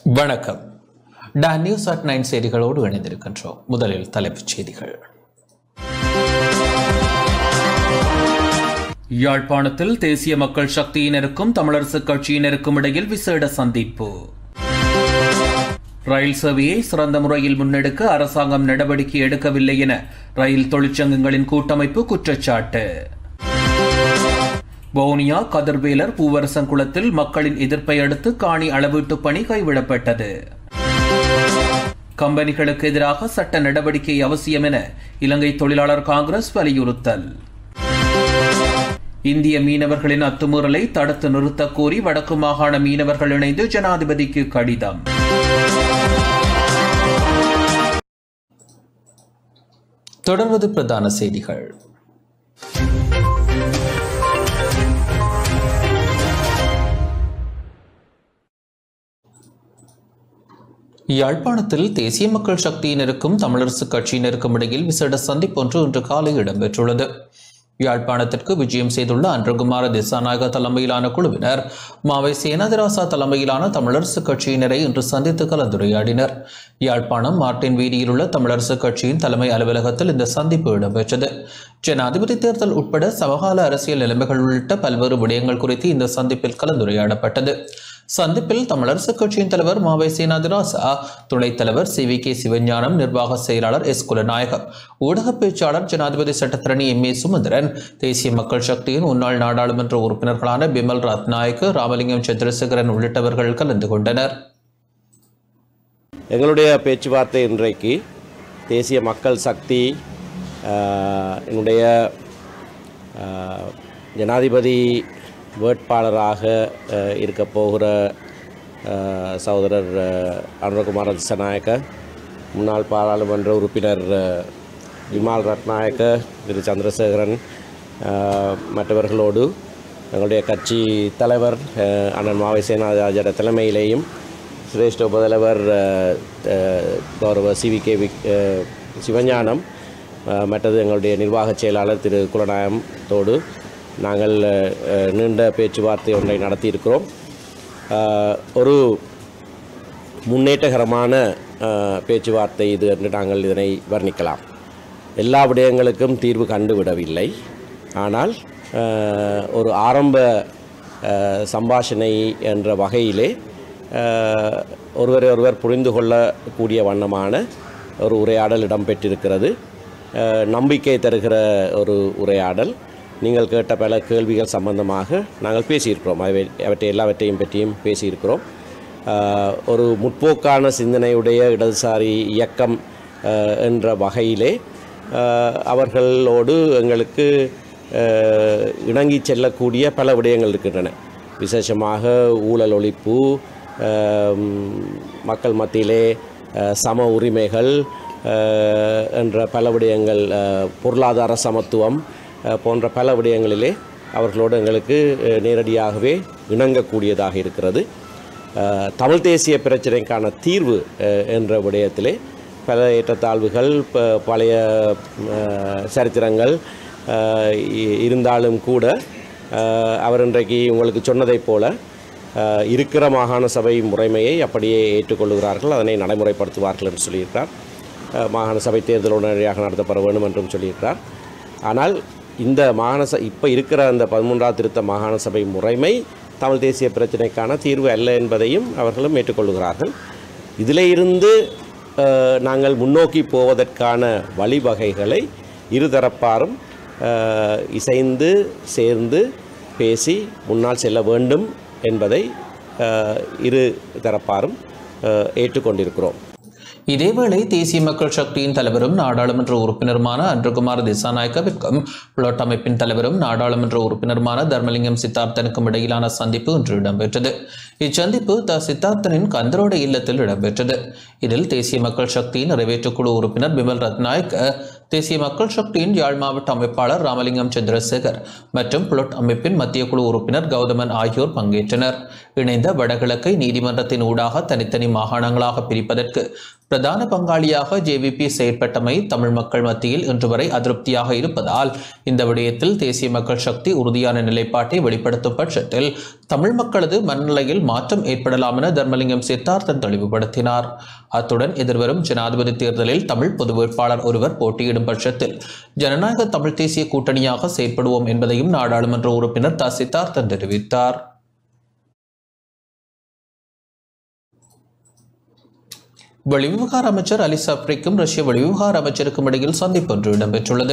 வணக்கம் Don news at nine செய்திகளோடு இணைந்திருக்கின்றோம் முதலில் தலைப்புச் செய்திகள் யாழ்ப்பாணத்தில் தேசிய மக்கள் சக்தியினருக்கும் தமிழரசுக் கட்சியினருக்கும் இடையில் விசேட சந்திப்பு ரயில் சேவையை சிறந்த முறையில் முன்னெடுக்க அரசாங்கம் நடவடிக்கை எடுக்கவில்லை என ரயில் தொழிற்சங்கங்களின் கூட்டமைப்பு குற்றச்சாட்டு வவுனியா கதிர்வேலர் பூவரசங்குளத்தில் மக்களின் எதிர்ப்பை அடுத்து காணி அளவீட்டு பணி கைவிடப்பட்டது கம்பெனிகளுக்கு எதிராக சட்ட நடவடிக்கை அவசியம் என இலங்கை தொழிலாளர் காங்கிரஸ் வலியுறுத்தல் இந்திய மீனவர்களின் அத்துமீறலை தடுத்து நிறுத்தக் கோரி வடக்கு மாகாண மீனவர்கள் இணைந்து ஜனாதிபதிக்கு கடிதம் தொடர்வது பிரதான செய்திகள் யாழ்ப்பாணத்தில் தேசிய மக்கள் சக்தியினருக்கும் தமிழரசுக் கட்சியினருக்கும் இடையில் விசேட சந்திப்பொன்று இன்று காலை இடம்பெற்றுள்ளது யாழ்ப்பாணத்திற்கு விஜயம் செய்துள்ள அன்றகுமார திசாநாயக தலைமையிலான குழுவினர் மாவை சேனாதிராசா தலைமையிலான தமிழரசுக் கட்சியினரை இன்று சந்தித்து கலந்துரையாடினர் யாழ்ப்பாணம் மார்டின் வீதியில் உள்ள தமிழரசுக் கட்சியின் தலைமை அலுவலகத்தில் இந்த சந்திப்பு இடம்பெற்றது ஜனாதிபதி தேர்தல் உட்பட சமகால அரசியல் நிலைமைகள் உள்ளிட்ட பல்வேறு விடயங்கள் குறித்து இந்த சந்திப்பில் கலந்துரையாடப்பட்டது சந்திப்பில் தமிழரசுக் கட்சியின் தலைவர் மாவை சேனாதிராசா துணைத் தலைவர் சி வி கே சிவஞானம் நிர்வாக செயலாளர் எஸ் குலநாயகம் ஊடக பேச்சாளர் ஜனாதிபதி சட்டத்தரணி எம் ஏ சுமந்திரன் தேசிய மக்கள் சக்தியின் முன்னாள் நாடாளுமன்ற உறுப்பினர்களான பிமல் ரத்நாயக்கு ராமலிங்கம் சந்திரசேகரன் உள்ளிட்டவர்கள் கலந்து கொண்டனர் எங்களுடைய பேச்சுவார்த்தை இன்றைக்கு தேசிய மக்கள் சக்தி ஆஹ், என்னுடைய ஆஹ், ஜனாதிபதி வேட்பாளராக ஆஹ், இருக்க போகிற ஆஹ், சகோதரர் ஆஹ், அனுரகுமார திசநாயக்க முன்னாள் பாராளுமன்ற உறுப்பினர் ஆஹ், விமால் ரத்நாயக்க திரு சந்திரசேகரன் ஆஹ், மற்றவர்களோடு எங்களுடைய கட்சி தலைவர் ஆஹ், அண்ணன் மாவை சேனாராஜர தலைமையிலேயும் சிரேஷ்ட உபதலைவர் அஹ், அஹ், கௌரவ சிவிகே விக் அஹ், சிவஞானம் அஹ், மற்றது எங்களுடைய நிர்வாக செயலாளர் திரு குலநாயகத்தோடு நாங்கள் அஹ், அஹ், நீண்ட பேச்சுவார்த்தை ஒன்றை நடத்தியிருக்கிறோம் அஹ், ஒரு முன்னேற்றகரமான அஹ், பேச்சுவார்த்தை இது என்று நாங்கள் இதனை வர்ணிக்கலாம் எல்லா விடயங்களுக்கும் தீர்வு கண்டுவிடவில்லை ஆனால் அஹ், ஒரு ஆரம்ப அஹ், சம்பாஷணை என்ற வகையிலே அஹ், ஒருவரை ஒருவர் புரிந்து கொள்ளக்கூடிய வண்ணமான ஒரு உரையாடல் இடம்பெற்றிருக்கிறது அஹ், நம்பிக்கை தருகிற ஒரு உரையாடல் நீங்கள் கேட்ட பல கேள்விகள் சம்பந்தமாக நாங்கள் பேசியிருக்கிறோம் அவை அவற்றை எல்லாவற்றையும் பற்றியும் பேசியிருக்கிறோம் ஆஹ் ஒரு முற்போக்கான சிந்தனையுடைய இடதுசாரி இயக்கம் ஆஹ் என்ற வகையிலே ஆஹ் அவர்களோடு எங்களுக்கு ஆஹ் இணங்கி செல்லக்கூடிய பல விடயங்கள் இருக்கின்றன விசேஷமாக ஊழல் ஒழிப்பு ஆஹ் மக்கள் மத்தியிலே ஆஹ் சம உரிமைகள் ஆஹ் என்ற பல விடயங்கள் ஆஹ் பொருளாதார சமத்துவம் ஆஹ் போன்ற பல விடயங்களிலே அவர்களோடு எங்களுக்கு ஆஹ் நேரடியாகவே இணங்கக்கூடியதாக இருக்கிறது அஹ், தமிழ் தேசிய பிரச்சனைக்கான தீர்வு அஹ், என்ற விடயத்திலே பல ஏற்றத்தாழ்வுகள் ப- பழைய அஹ், சரித்திரங்கள் அஹ், இ- இருந்தாலும் கூட அஹ், அவர் இன்றைக்கு உங்களுக்கு சொன்னதைப் போல அஹ், இருக்கிற மாகாண சபை முறைமையை அப்படியே ஏற்றுக்கொள்கிறார்கள் அதனை நடைமுறைப்படுத்துவார்கள் என்று சொல்லியிருக்கிறார் அஹ், மாகாண சபை தேர்தல் உடனடியாக நடத்தப்பட வேண்டும் என்றும் சொல்லியிருக்கிறார் ஆனால் இந்த மாகாண ச இப்போ இருக்கிற அந்த பதிமூன்றாவது திருத்த மாகாண சபை முறைமை தமிழ் தேசிய பிரச்சினைக்கான தீர்வு அல்ல என்பதையும் அவர்களும் ஏற்றுக்கொள்கிறார்கள் இதிலே இருந்து அஹ், நாங்கள் முன்னோக்கி போவதற்கான வழிவகைகளை இருதரப்பாரும் அஹ், இசைந்து சேர்ந்து பேசி முன்னால் செல்ல வேண்டும் என்பதை அஹ், இரு தரப்பாரும் அஹ், ஏற்றுக்கொண்டிருக்கிறோம் இதேவேளை தேசிய மக்கள் சக்தியின் தலைவரும் நாடாளுமன்ற உறுப்பினருமான அன்றகுமார் திசாநாயக்கவிற்கும் புளோட் அமைப்பின் தலைவரும் நாடாளுமன்ற உறுப்பினருமான தர்மலிங்கம் சித்தார்த்தனுக்கும் இடையிலான சந்திப்பு இன்று இடம்பெற்றது இச்சந்திப்பு த சித்தார்த்தனின் கந்தரோட இல்லத்தில் இடம்பெற்றது இதில் தேசிய மக்கள் சக்தியின் நிறைவேற்றுக்குழு உறுப்பினர் பிமல் ரத்நாயக்க தேசிய மக்கள் சக்தியின் யாழ் மாவட்ட அமைப்பாளர் ராமலிங்கம் சந்திரசேகர் மற்றும் புளொட் அமைப்பின் மத்திய குழு உறுப்பினர் கௌதமன் ஆகியோர் பங்கேற்றனர் இணைந்த வடகிழக்கை நீதிமன்றத்தின் ஊடாக தனித்தனி மாகாணங்களாக பிரிப்பதற்கு பிரதான பங்காளியாக ஜேவிபி செயற்பட்டமை தமிழ் மக்கள் மத்தியில் இன்று வரை அதிருப்தியாக இருப்பதால் இந்த விடயத்தில் தேசிய மக்கள் சக்தி உறுதியான நிலைப்பாட்டை வெளிப்படுத்தும் பட்சத்தில் தமிழ் மக்களது மனநிலையில் மாற்றம் ஏற்படலாம் என தர்மலிங்கம் சித்தார்த்தன் தெளிவுபடுத்தினார் அத்துடன் எதிர்வரும் ஜனாதிபதி தேர்தலில் தமிழ் பொது வேட்பாளர் ஒருவர் போட்டியிடும் பட்சத்தில் ஜனநாயக தமிழ் தேசிய கூட்டணியாக செயற்படுவோம் என்பதையும் நாடாளுமன்ற உறுப்பினர் த சித்தார்த்தன் தெரிவித்தார் வெளிவிவகார அமைச்சர் அலி சப்ரிக்கும் ரஷ்ய வெளிவிவகார அமைச்சருக்கும் இடையில் சந்திப்பு ஒன்று இடம்பெற்றுள்ளது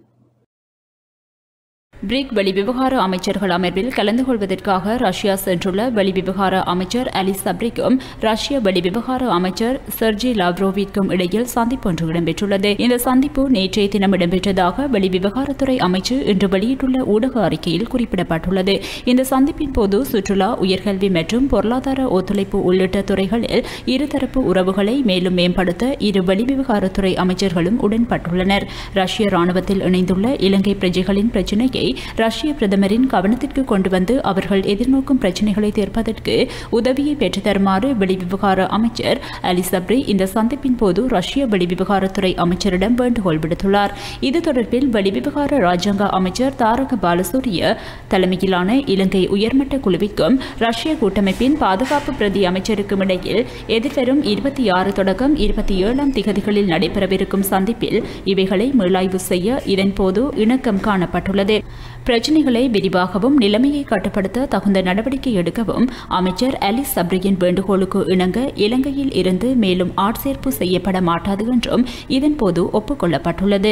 பிரிக் வெளிவிவகார அமைச்சர்கள் அமர்வில் கலந்து கொள்வதற்காக ரஷ்யா சென்றுள்ள வெளிவிவகார அமைச்சர் அலி சப்ரிக்கும் ரஷ்ய வெளிவிவகார அமைச்சர் செர்ஜி லாவ்ரோவிற்கும் இடையில் சந்திப்பு ஒன்று இடம்பெற்றுள்ளது இந்த சந்திப்பு நேற்றைய தினம் இடம்பெற்றதாக வெளிவிவகாரத்துறை அமைச்சு இன்று வெளியிட்டுள்ள ஊடக அறிக்கையில் குறிப்பிடப்பட்டுள்ளது இந்த சந்திப்பின் போது சுற்றுலா உயர்கல்வி மற்றும் பொருளாதார ஒத்துழைப்பு உள்ளிட்ட துறைகளில் இருதரப்பு உறவுகளை மேலும் மேம்படுத்த இரு வெளிவிவகாரத்துறை அமைச்சர்களும் உடன்பட்டுள்ளனர் ரஷ்ய ராணுவத்தில் இணைந்துள்ள இலங்கை பிரஜைகளின் பிரச்சினையை ரஷ்ய பிரதமரின் கவனத்திற்கு கொண்டு வந்து அவர்கள் எதிர்நோக்கும் பிரச்சினைகளை தீர்ப்பதற்கு உதவியை பெற்றுத் தருமாறு வெளிவிவகார அமைச்சர் அலி சப்ரி இந்த சந்திப்பின் போது ரஷ்ய வெளிவிவகாரத்துறை அமைச்சரிடம் வேண்டுகோள் விடுத்துள்ளார் இது தொடர்பில் வெளிவிவகார ராஜாங்க அமைச்சர் தாரக பாலசூரிய தலைமையிலான இலங்கை உயர்மட்ட குழுவிற்கும் ரஷ்ய கூட்டமைப்பின் பாதுகாப்பு பிரதி அமைச்சருக்கும் இடையில் எதிர்வரும் இருபத்தி ஆறு தொடக்கம் இருபத்தி ஏழாம் திகதிகளில் நடைபெறவிருக்கும் சந்திப்பில் இவைகளை மீளாய்வு செய்ய இதன்போது இணக்கம் காணப்பட்டுள்ளது பிரச்சினைகளை விரிவாகவும் நிலைமையை கட்டுப்படுத்த தகுந்த நடவடிக்கை எடுக்கவும் அமைச்சர் அலிஸ் சப்ரியின் வேண்டுகோளுக்கு இணங்க இலங்கையில் இருந்து மேலும் ஆட்சேர்ப்பு செய்யப்பட மாட்டாது என்றும் இதன்போது ஒப்புக்கொள்ளப்பட்டுள்ளது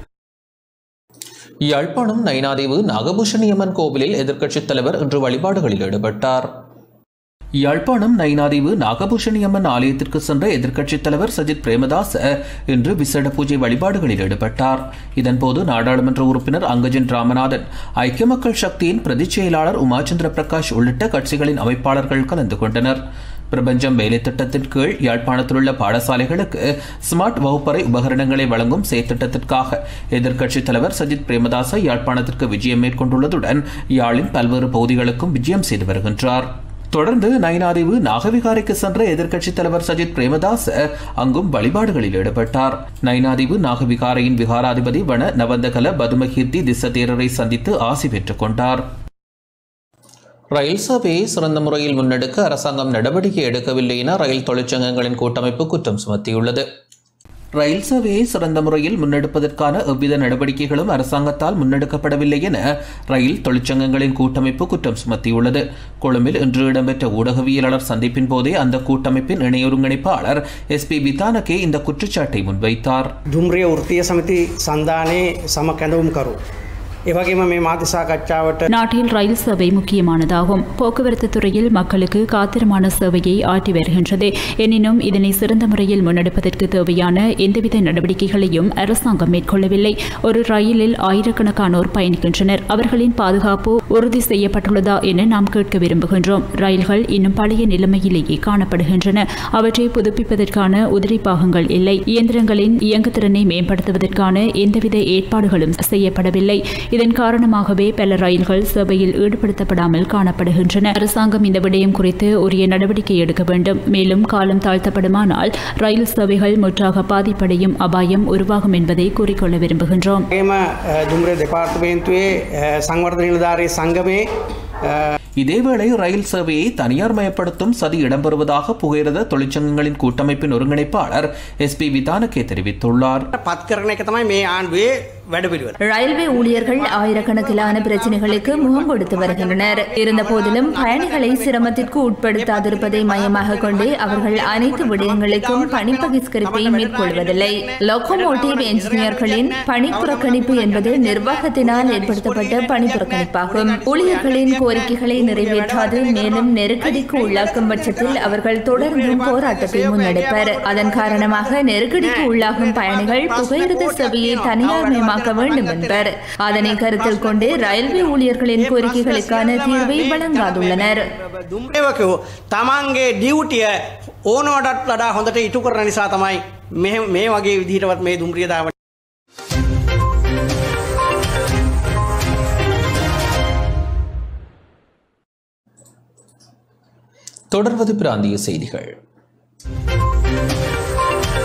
யாழ்ப்பாணம் நயினாதீவு நாகபூஷணியம்மன் கோவிலில் எதிர்க்கட்சித் தலைவர் இன்று வழிபாடுகளில் ஈடுபட்டார் யாழ்ப்பாணம் நயினாதீவு நாகபூஷணியம்மன் ஆலயத்திற்கு சென்ற எதிர்க்கட்சித் தலைவர் சஜித் பிரேமதாச இன்று விசேட பூஜை வழிபாடுகளில் ஈடுபட்டார் இதன்போது நாடாளுமன்ற உறுப்பினர் அங்கஜன் ராமநாதன் ஐக்கிய மக்கள் சக்தியின் பிரதிச் செயலாளர் உமாச்சந்திர பிரகாஷ் உள்ளிட்ட கட்சிகளின் அமைப்பாளர்கள் கலந்து கொண்டனர் பிரபஞ்சம் வேலை திட்டத்தின் கீழ் யாழ்ப்பாணத்தில் உள்ள பாடசாலைகளுக்கு ஸ்மார்ட் வகுப்பறை உபகரணங்களை வழங்கும் செயற்திட்டத்திற்காக எதிர்க்கட்சித் தலைவர் சஜித் பிரேமதாச யாழ்ப்பாணத்திற்கு விஜயம் மேற்கொண்டுள்ளதுடன் யாழின் பல்வேறு பகுதிகளுக்கும் விஜயம் செய்து வருகின்றார் தொடர்ந்து நயினாதீவு நாகவிகாரைக்கு சென்ற எதிர்க்கட்சித் தலைவர் சஜித் பிரேமதாஸ் அங்கும் வழிபாடுகளில் ஈடுபட்டார் நயினாதீவு நாகவிகாரையின் விகாராதிபதி வன நவந்தகல பதுமகீர்த்தி திசதேரரை சந்தித்து ஆசி பெற்றுக் கொண்டார் ரயில் சேவையை சிறந்த முறையில் முன்னெடுக்க அரசாங்கம் நடவடிக்கை எடுக்கவில்லை என ரயில் தொழிற்சங்கங்களின் கூட்டமைப்பு குற்றம் சுமத்தியுள்ளது ரயில் சேவையை சிறந்த முறையில் முன்னெடுப்பதற்கான எவ்வித நடவடிக்கைகளும் அரசாங்கத்தால் முன்னெடுக்கப்படவில்லை என ரயில் தொழிற்சங்கங்களின் கூட்டமைப்பு குற்றம் சுமத்தியுள்ளது கொழும்பில் இன்று இடம்பெற்ற ஊடகவியலாளர் சந்திப்பின் போதே அந்த கூட்டமைப்பின் இணை ஒருங்கிணைப்பாளர் எஸ் பி பிதானகே இந்த குற்றச்சாட்டை முன்வைத்தார் දුම්රිය වෘතිය සමිති සන්ධානයේ සම කැඳවුම් කරු. ඒවගේම මේ මාධ්‍ය සාකච්ඡාවට நாட்டில் ரயில் சேவை முக்கியமானதாகும் போக்குவரத்து துறையில் மக்களுக்கு காத்திரமான சேவையை ஆற்றி வருகின்றது எனினும் இதனை சிறந்த முறையில் முன்னெடுப்பதற்கு தேவையான எந்தவித நடவடிக்கைகளையும் அரசாங்கம் மேற்கொள்ளவில்லை ஒரு ரயிலில் ஆயிரக்கணக்கானோர் பயணிக்கின்றனர் அவர்களின் பாதுகாப்பு உறுதி செய்யப்பட்டுள்ளதா என நாம் கேட்க விரும்புகின்றோம் ரயில்கள் இன்னும் பழைய நிலைமையிலேயே காணப்படுகின்றன அவற்றை புதுப்பிப்பதற்கான உதிரி பாகங்கள் இல்லை இயந்திரங்களின் இயங்குதிறனை மேம்படுத்துவதற்கான எந்தவித ஏற்பாடுகளும் செய்யப்படவில்லை இதன் காரணமாகவே பல ரயில்கள் சேவையில் ஈடுபடுத்தப்படாமல் காணப்படுகின்றன அரசாங்கம் இந்த விடயம் குறித்து உரிய நடவடிக்கை எடுக்க வேண்டும் மேலும் காலம் தாழ்த்தப்படுமானால் ரயில் சேவைகள் முற்றாக பாதிப்படையும் அபாயம் உருவாகும் என்பதை கூறிக்கொள்ள விரும்புகின்றோம் ඒම දුම්රිය දෙපාර්තමේන්තුවේ සංවර්ධ නිලධාරී සංගමේ இதேவேளை ரயில் சேவையை தனியார் மயப்படுத்தும் சதி இடம்பெறுவதாக புகையிரத தொழிற்சங்கங்களின் கூட்டமைப்பின் ஒருங்கிணைப்பாளர் எஸ் பி விதானகே தெரிவித்துள்ளார் පත් කරන එක තමයි මේ ආණ්ඩුවේ වැඩපිළිවෙල. ரயில்வே ஊழியர்கள் ஆயிரக்கணக்கிலான பிரச்சனைகளுக்கு முகம் கொடுத்து வருகின்றனர் இருந்த போதிலும் பயணிகளை சிரமத்திற்கு உட்படுத்தாதிருப்பதை மையமாக கொண்டு அவர்கள் அனைத்து விடயங்களுக்கும் பணி பகிஷ்கரிப்பை மேற்கொள்வதில்லை லோகோமோட்டிவ் என்ஜினியர்களின் பணி புறக்கணிப்பு என்பது நிர்வாகத்தினால் ஏற்படுத்தப்பட்ட பணி புறக்கணிப்பாகும் ஊழியர்களின் கோரிக்கைகளை நிறைவேற்றாது மேலும் நெருக்கடிக்கு உள்ளாக்கும் பட்சத்தில் அவர்கள் தொடர்ந்தும் போராட்டத்தை முன்னெடுப்பர் அதன் காரணமாக நெருக்கடிக்கு உள்ளாகும் பயணிகள் புகையிரத சேவையை தனியார் மயமாக்க வேண்டும் என்பர் அதனை கருத்தில் கொண்டு ரயில்வே ஊழியர்களின் கோரிக்கைகளுக்கான தீர்வை வழங்காதுள்ளனர் දුම්රයවකෝ තමන්ගේ ඩියවටිය ඕනෝඩත් වඩා හොඳට ඉටු කරන නිසා තමයි මෙහෙ- මේ වගේ විදිහටවත් මේ දුම්රියදාවට தொடர்வது பிராந்திய செய்திகள்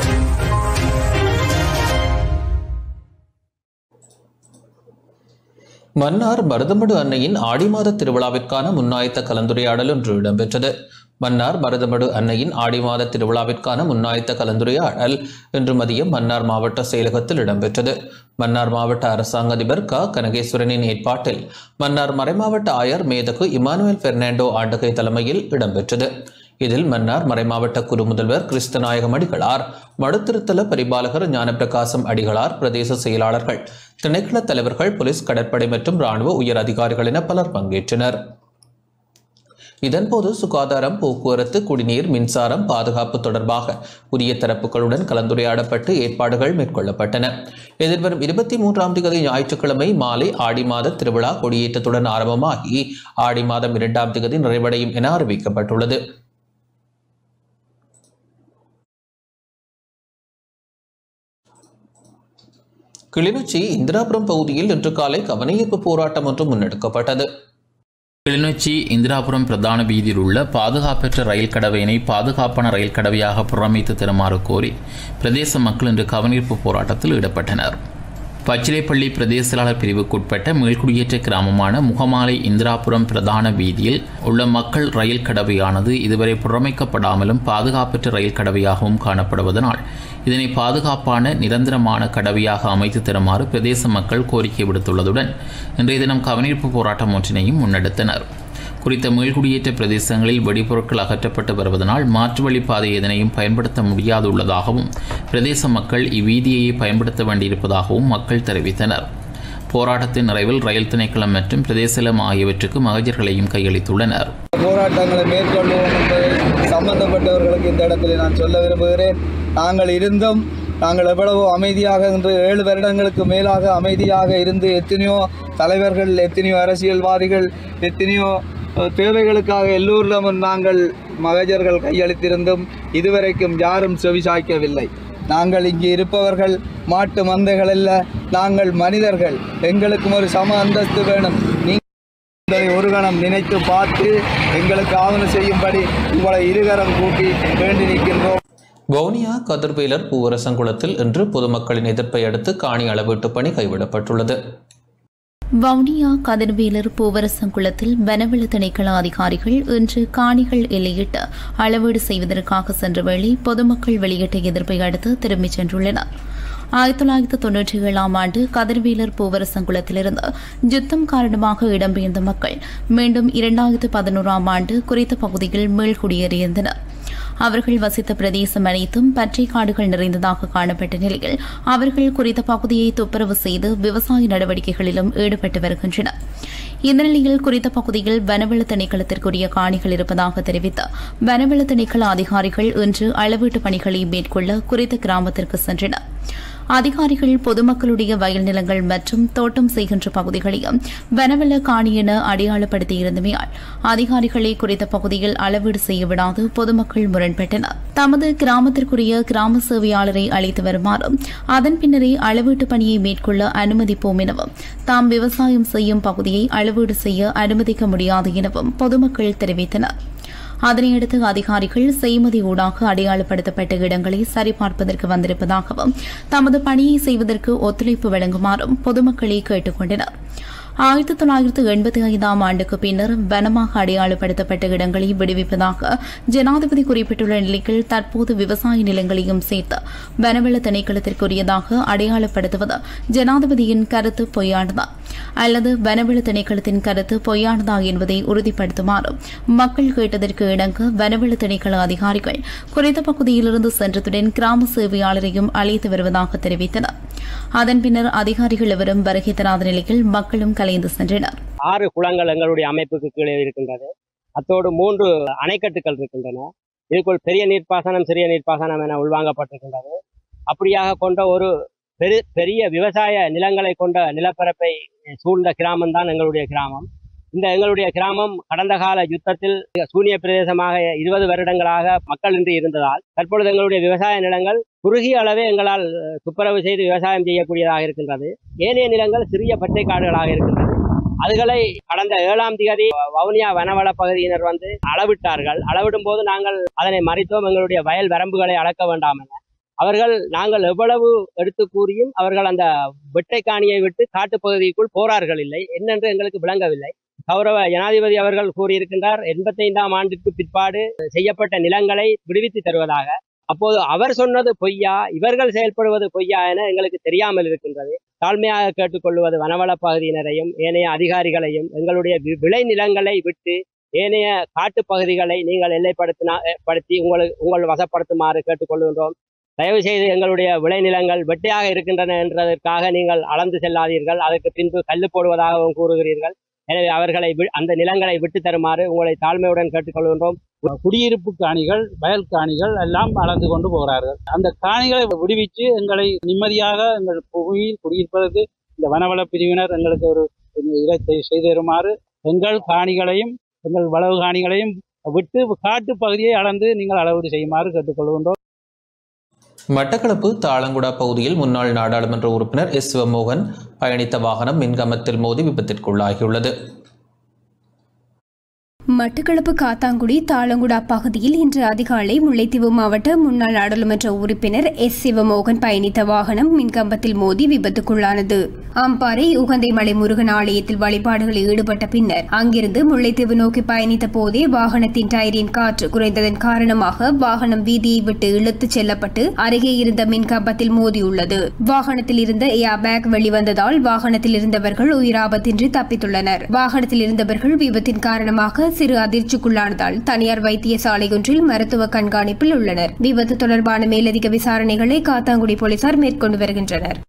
மன்னார் மருதமடு அன்னையின் ஆடி மாத திருவிழாவிற்கான முன்னாயத்த கலந்துரையாடல் ஒன்று இடம்பெற்றது மன்னார் மருதமடு அன்னையின் ஆடி மாத திருவிழாவிற்கான முன்னாயத்த கலந்துரையாடல் இன்று மதியம் மன்னார் மாவட்ட செயலகத்தில் இடம்பெற்றது மன்னார் மாவட்ட அரசாங்க அதிபர் க கனகேஸ்வரனின் ஏற்பாட்டில் மன்னார் மறைமாவட்ட ஆயர் மேதகு இமானுவேல் பெர்னாண்டோ ஆண்டகை தலைமையில் இடம்பெற்றது இதில் மன்னார் மறைமாவட்ட குரு முதல்வர் கிறிஸ்தநாயகம் அடிகளார் மடுத்திருத்தல பரிபாலகர் ஞானப்பிரகாசம் அடிகளார் பிரதேச செயலாளர்கள் திணைக்கள தலைவர்கள் போலீஸ் கடற்படை மற்றும் ராணுவ உயர் அதிகாரிகள் என பலர் பங்கேற்றனர் இதன்போது சுகாதாரம் போக்குவரத்து குடிநீர் மின்சாரம் பாதுகாப்பு தொடர்பாக உரிய தரப்புகளுடன் கலந்துரையாடப்பட்டு ஏற்பாடுகள் மேற்கொள்ளப்பட்டன எதிர்வரும் இருபத்தி மூன்றாம் தேதி ஞாயிற்றுக்கிழமை மாலை ஆடி மாத திருவிழா கொடியேற்றத்துடன் ஆரம்பமாகி ஆடி மாதம் இரண்டாம் தேதி நிறைவடையும் என அறிவிக்கப்பட்டுள்ளது கிளிநொச்சி இந்திராபுரம் பகுதியில் இன்று காலை கவனஈர்ப்பு போராட்டம் ஒன்று முன்னெடுக்கப்பட்டது கிளிநொச்சி இந்திராபுரம் பிரதான வீதியில் உள்ள பாதுகாப்பற்ற ரயில் கடவையினை பாதுகாப்பான ரயில் கடவையாக புறமைத்து தருமாறு கோரி பிரதேச மக்கள் இன்று கவனீர்ப்பு போராட்டத்தில் ஈடுபட்டனர் பச்சிலைப்பள்ளி பிரதேச செயலாளர் பிரிவுக்குட்பட்ட மேல்குடியேற்ற கிராமமான முகமாலை இந்திராபுரம் பிரதான வீதியில் உள்ள மக்கள் ரயில் கடவையானது இதுவரை புறமைக்கப்படாமலும் பாதுகாப்பற்ற ரயில் கடவையாகவும் காணப்படுவதனால் இதனை பாதுகாப்பான நிரந்தரமான கடவையாக அமைத்து தருமாறு பிரதேச மக்கள் கோரிக்கை விடுத்துள்ளதுடன் இன்றைய தினம் கவனீர்ப்பு போராட்டம் ஒன்றினையும் முன்னெடுத்தனர் குறித்த மீள்குடியேற்ற பிரதேசங்களில் வெடிபொருட்கள் அகற்றப்பட்டு வருவதனால் மாற்று வழிப்பாதை எதனையும் பயன்படுத்த முடியாதுள்ளதாகவும் பிரதேச மக்கள் இவ்வீதியையே பயன்படுத்த வேண்டியிருப்பதாகவும் மக்கள் தெரிவித்தனர் போராட்டத்தின் நிறைவில் ரயில் திணைக்களம் மற்றும் பிரதேசலம் ஆகியவற்றுக்கு மகஜர்களையும் கையளித்துள்ளனர் போராட்டங்களை மேற்கொள்வோம் என்பதை சம்பந்தப்பட்டவர்களுக்கு இந்த இடத்தில் நான் சொல்ல விரும்புகிறேன் நாங்கள் இருந்தும் நாங்கள் எவ்வளவோ அமைதியாக இன்று ஏழு வருடங்களுக்கு மேலாக அமைதியாக இருந்து எத்தனையோ தலைவர்கள் எத்தனையோ அரசியல்வாதிகள் எத்தனையோ அஹ், தேவைகளுக்காக எல்லோரிடமும் நாங்கள் மகஜர்கள் கையளித்திருந்தும் இதுவரைக்கும் யாரும் செவிசாய்க்கவில்லை நாங்கள் இங்கே இருப்பவர்கள் மாட்டு மந்தைகள் அல்ல நாங்கள் மனிதர்கள் எங்களுக்கும் ஒரு சம அந்தஸ்து வேணும் நீ என்பதை ஒரு கணம் நினைத்து பார்த்து எங்களுக்கு ஆவணம் செய்யும்படி உங்களை இருகரம் கூட்டி வேண்டி நிற்கின்றோம் வவுனியா கதிர்வேலர் பூவரசங்குளத்தில் இன்று பொதுமக்களின் எதிர்ப்பை அடுத்து காணி அளவீட்டு பணி கைவிடப்பட்டுள்ளது வவுனியா கதிர்வேலர் பூவரசங்குளத்தில் வனவள திணைக்கள அதிகாரிகள் இன்று காணிகள் எல்லையிட்டு அளவீடு செய்வதற்காக சென்ற வேளை பொதுமக்கள் வெளியிட்ட எதிர்ப்பை அடுத்து திரும்பிச் சென்றுள்ளனர் ஆயிரத்தி தொள்ளாயிரத்தி தொன்னூற்றி ஏழாம் ஆண்டு கதிர்வேலர் பூவரசங்குளத்திலிருந்து யுத்தம் காரணமாக இடம்பெயர்ந்த மக்கள் மீண்டும் இரண்டாயிரத்து பதினோராம் ஆண்டு குறித்த பகுதியில் மீள்குடியேறியிருந்தனர் அவர்கள் வசித்த பிரதேசம் அனைத்தும் பச்சை காடுகள் நிறைந்ததாக காணப்பட்ட நிலையில் அவர்கள் குறித்த பகுதியை துப்புரவு செய்து விவசாய நடவடிக்கைகளிலும் ஈடுபட்டு வருகின்றனர் இந்த நிலையில் குறித்த பகுதியில் வனவள திணைக்களத்திற்குரிய காணிகள் இருப்பதாக தெரிவித்த வனவள திணைக்கள அதிகாரிகள் இன்று அளவீட்டு பணிகளை மேற்கொள்ள குறித்த கிராமத்திற்கு சென்றனர் அதிகாரிகள் பொதுமக்களுடைய வயல் நிலங்கள் மற்றும் தோட்டம் செய்கின்ற பகுதிகளையும் வனவள காணி என அடையாளப்படுத்தியிருந்தமையால் அதிகாரிகளை குறித்த பகுதியில் அளவீடு செய்ய விடாது பொதுமக்கள் முரண்பட்டனர் தமது கிராமத்திற்குரிய கிராம சேவையாளரை அழைத்து வருமாறும் அதன் பின்னரே அளவீட்டு பணியை மேற்கொள்ள அனுமதிப்போம் எனவும் தாம் விவசாயம் செய்யும் பகுதியை அளவீடு செய்ய அனுமதிக்க முடியாது எனவும் பொதுமக்கள் தெரிவித்தனர் அதனையடுத்து அதிகாரிகள் செய்மதி ஊடாக அடையாளப்படுத்தப்பட்ட இடங்களை சரிபார்ப்பதற்கு வந்திருப்பதாகவும் தமது பணியை செய்வதற்கு ஒத்துழைப்பு வழங்குமாறும் பொதுமக்களை கேட்டுக் கொண்டனர் ஆயிரத்தி தொள்ளாயிரத்து எண்பத்தி ஐந்தாம் ஆண்டுக்கு பின்னர் வனமாக அடையாளப்படுத்தப்பட்ட இடங்களை விடுவிப்பதாக ஜனாதிபதி குறிப்பிட்டுள்ள நிலையில் தற்போது விவசாய நிலங்களையும் சேர்த்து வனவள திணைக்களத்திற்குரியதாக அடையாளப்படுத்துவது ஜனாதிபதியின் கருத்து பொய்யானதா அல்லது வனவள திணைக்களத்தின் கருத்து பொய்யானதா என்பதை உறுதிப்படுத்துமாறும் மக்கள் கேட்டதற்கு இணங்க வனவள திணைக்கள அதிகாரிகள் குறித்த பகுதியிலிருந்து சென்றதுடன் கிராம சேவையாளரையும் அழைத்து வருவதாக தெரிவித்தனர் அதன் பின்னர் அதிகாரிகள் எவரும் வருகை தராத நிலையில் மக்களும் கலைந்து சென்றனர் ஆறு குளங்கள் எங்களுடைய அமைப்புக்கு கீழே இருக்கின்றது அத்தோடு மூன்று அணைக்கட்டுகள் இருக்கின்றன இதுக்குள் பெரிய நீர்ப்பாசனம் சிறிய நீர்ப்பாசனம் என உள்வாங்கப்பட்டிருக்கின்றது அப்படியாக கொண்ட ஒரு பெரு பெரிய விவசாய நிலங்களை கொண்ட நிலப்பரப்பை சூழ்ந்த கிராமம்தான் எங்களுடைய கிராமம் இந்த எங்களுடைய கிராமம் கடந்த கால யுத்தத்தில் சூனிய பிரதேசமாக இருபது வருடங்களாக மக்களின்றி இருந்ததால் தற்பொழுது எங்களுடைய விவசாய நிலங்கள் குறுகிய அளவே எங்களால் அஹ், துப்புரவு செய்து விவசாயம் செய்யக்கூடியதாக இருக்கின்றது ஏனைய நிலங்கள் சிறிய பச்சை காடுகளாக இருக்கின்றது அதுகளை கடந்த ஏழாம் தேதி வவுனியா வனவள பகுதியினர் வந்து அளவிட்டார்கள் அளவிடும் போது நாங்கள் அதனை மறைத்தோம் எங்களுடைய வயல் வரம்புகளை அளக்க வேண்டாம் என அவர்கள் நாங்கள் எவ்வளவு எடுத்து கூறியும் அவர்கள் அந்த வெட்டை காணியை விட்டு காட்டுப்பகுதிக்குள் போறார்கள் இல்லை என்னென்று எங்களுக்கு விளங்கவில்லை கௌரவ ஜனாதிபதி அவர்கள் கூறியிருக்கின்றார் எண்பத்தைந்தாம் ஆண்டிற்கு பிற்பாடு செய்யப்பட்ட நிலங்களை விடுவித்து தருவதாக அப்போது அவர் சொன்னது பொய்யா இவர்கள் செயல்படுவது பொய்யா என எங்களுக்கு தெரியாமல் இருக்கின்றது தாழ்மையாக கேட்டுக்கொள்வது வனவள பகுதியினரையும் ஏனைய அதிகாரிகளையும் எங்களுடைய வி- விளை நிலங்களை விட்டு ஏனைய காட்டு பகுதிகளை நீங்கள் எல்லைப்படுத்தினா படுத்தி உங்களுக்கு உங்கள் வசப்படுத்துமாறு கேட்டுக்கொள்கின்றோம் தயவு செய்து எங்களுடைய விளைநிலங்கள் வெட்டையாக இருக்கின்றன என்றதற்காக நீங்கள் அளந்து செல்லாதீர்கள் அதற்கு பின்பு கல்லு போடுவதாகவும் கூறுகிறீர்கள் எனவே அவர்களை வி- அந்த நிலங்களை விட்டு தருமாறு உங்களை தாழ்மையுடன் கேட்டுக்கொள்கின்றோம் குடியிருப்பு காணிகள் வயல் காணிகள் எல்லாம் அளந்து கொண்டு போகிறார்கள் அந்த காணிகளை விடுவித்து எங்களை நிம்மதியாக எங்கள் புவியில் குடியிருப்பதற்கு இந்த வனவள பிரிவினர் எங்களுக்கு ஒரு இடத்தை செய்து தருமாறு எங்கள் காணிகளையும் எங்கள் வளவு காணிகளையும் விட்டு காட்டு பகுதியை அளந்து நீங்கள் அளவீடு செய்யுமாறு கேட்டுக்கொள்கின்றோம் மட்டக்களப்பு தாளங்குடா பகுதியில் முன்னாள் நாடாளுமன்ற உறுப்பினர் எஸ் சிவமோகன் பயணித்த வாகனம் மின்கம்பத்தில் மோதி விபத்திற்குள்ளாகியுள்ளது மட்டக்களப்பு காத்தாங்குடி தாளங்குடா பகுதியில் இன்று அதிகாலை முல்லைத்தீவு மாவட்ட முன்னாள் நாடாளுமன்ற உறுப்பினர் எஸ் சிவமோகன் பயணித்த வாகனம் மின்கம்பத்தில் மோதி விபத்துக்குள்ளானது அம்பாறை உகந்தை மலை முருகன் ஆலயத்தில் வழிபாடுகளில் ஈடுபட்ட பின்னர் அங்கிருந்து முல்லைத்தீவு நோக்கி பயணித்த போதே வாகனத்தின் டயரின் காற்று குறைந்ததன் காரணமாக வாகனம் வீதியை விட்டு இழுத்துச் செல்லப்பட்டு அருகே இருந்த மின்கம்பத்தில் மோதியுள்ளது வாகனத்தில் இருந்த ஏர் பேக் வெளிவந்ததால் வாகனத்தில் இருந்தவர்கள் உயிராபத்தின்றி தப்பித்துள்ளனர் வாகனத்தில் இருந்தவர்கள் விபத்தின் காரணமாக சிறு அதிர்ச்சிக்குள்ளானதால் தனியார் வைத்தியசாலை ஒன்றில் மருத்துவ கண்காணிப்பில் உள்ளனர் விபத்து தொடர்பான மேலதிக விசாரணைகளை காத்தாங்குடி போலீசார் மேற்கொண்டு வருகின்றனர்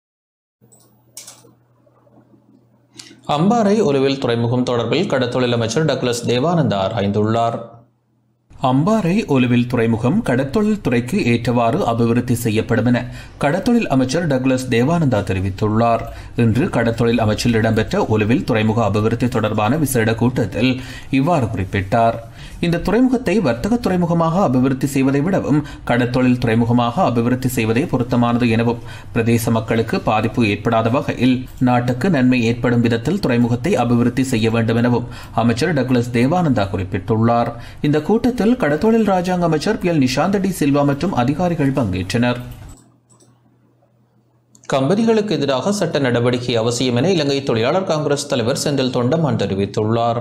அம்பாறை ஒலுவில் துறைமுகம் தொடர்பில் கடத்தொழில் அமைச்சர் டக்ளஸ் தேவானந்தா ஆராய்ந்துள்ளார் அம்பாறை ஒலுவில் துறைமுகம் கடத்தொழில் துறைக்கு ஏற்றவாறு அபிவிருத்தி செய்யப்படும் என கடத்தொழில் அமைச்சர் டக்ளஸ் தேவானந்தா தெரிவித்துள்ளார் இன்று கடத்தொழில் அமைச்சில் இடம்பெற்ற ஒலுவில் துறைமுக அபிவிருத்தி தொடர்பான விசேட கூட்டத்தில் இவ்வாறு குறிப்பிட்டார் இந்த துறைமுகத்தை வர்த்தக துறைமுகமாக அபிவிருத்தி செய்வதை விடவும் கடற்தொழில் துறைமுகமாக அபிவிருத்தி செய்வதே பொருத்தமானது எனவும் பிரதேச மக்களுக்கு பாதிப்பு ஏற்படாத வகையில் நாட்டுக்கு நன்மை ஏற்படும் விதத்தில் துறைமுகத்தை அபிவிருத்தி செய்ய வேண்டும் எனவும் அமைச்சர் டக்ளஸ் தேவானந்தா குறிப்பிட்டுள்ளார் இந்த கூட்டத்தில் கடற்தொழில் ராஜாங்க அமைச்சர் பி எல் நிஷாந்த டி சில்வா மற்றும் அதிகாரிகள் பங்கேற்றனர் கம்பெனிகளுக்கு எதிராக சட்ட நடவடிக்கை அவசியம் என இலங்கை தொழிலாளர் காங்கிரஸ் தலைவர் செந்தில் தொண்டமான் தெரிவித்துள்ளார்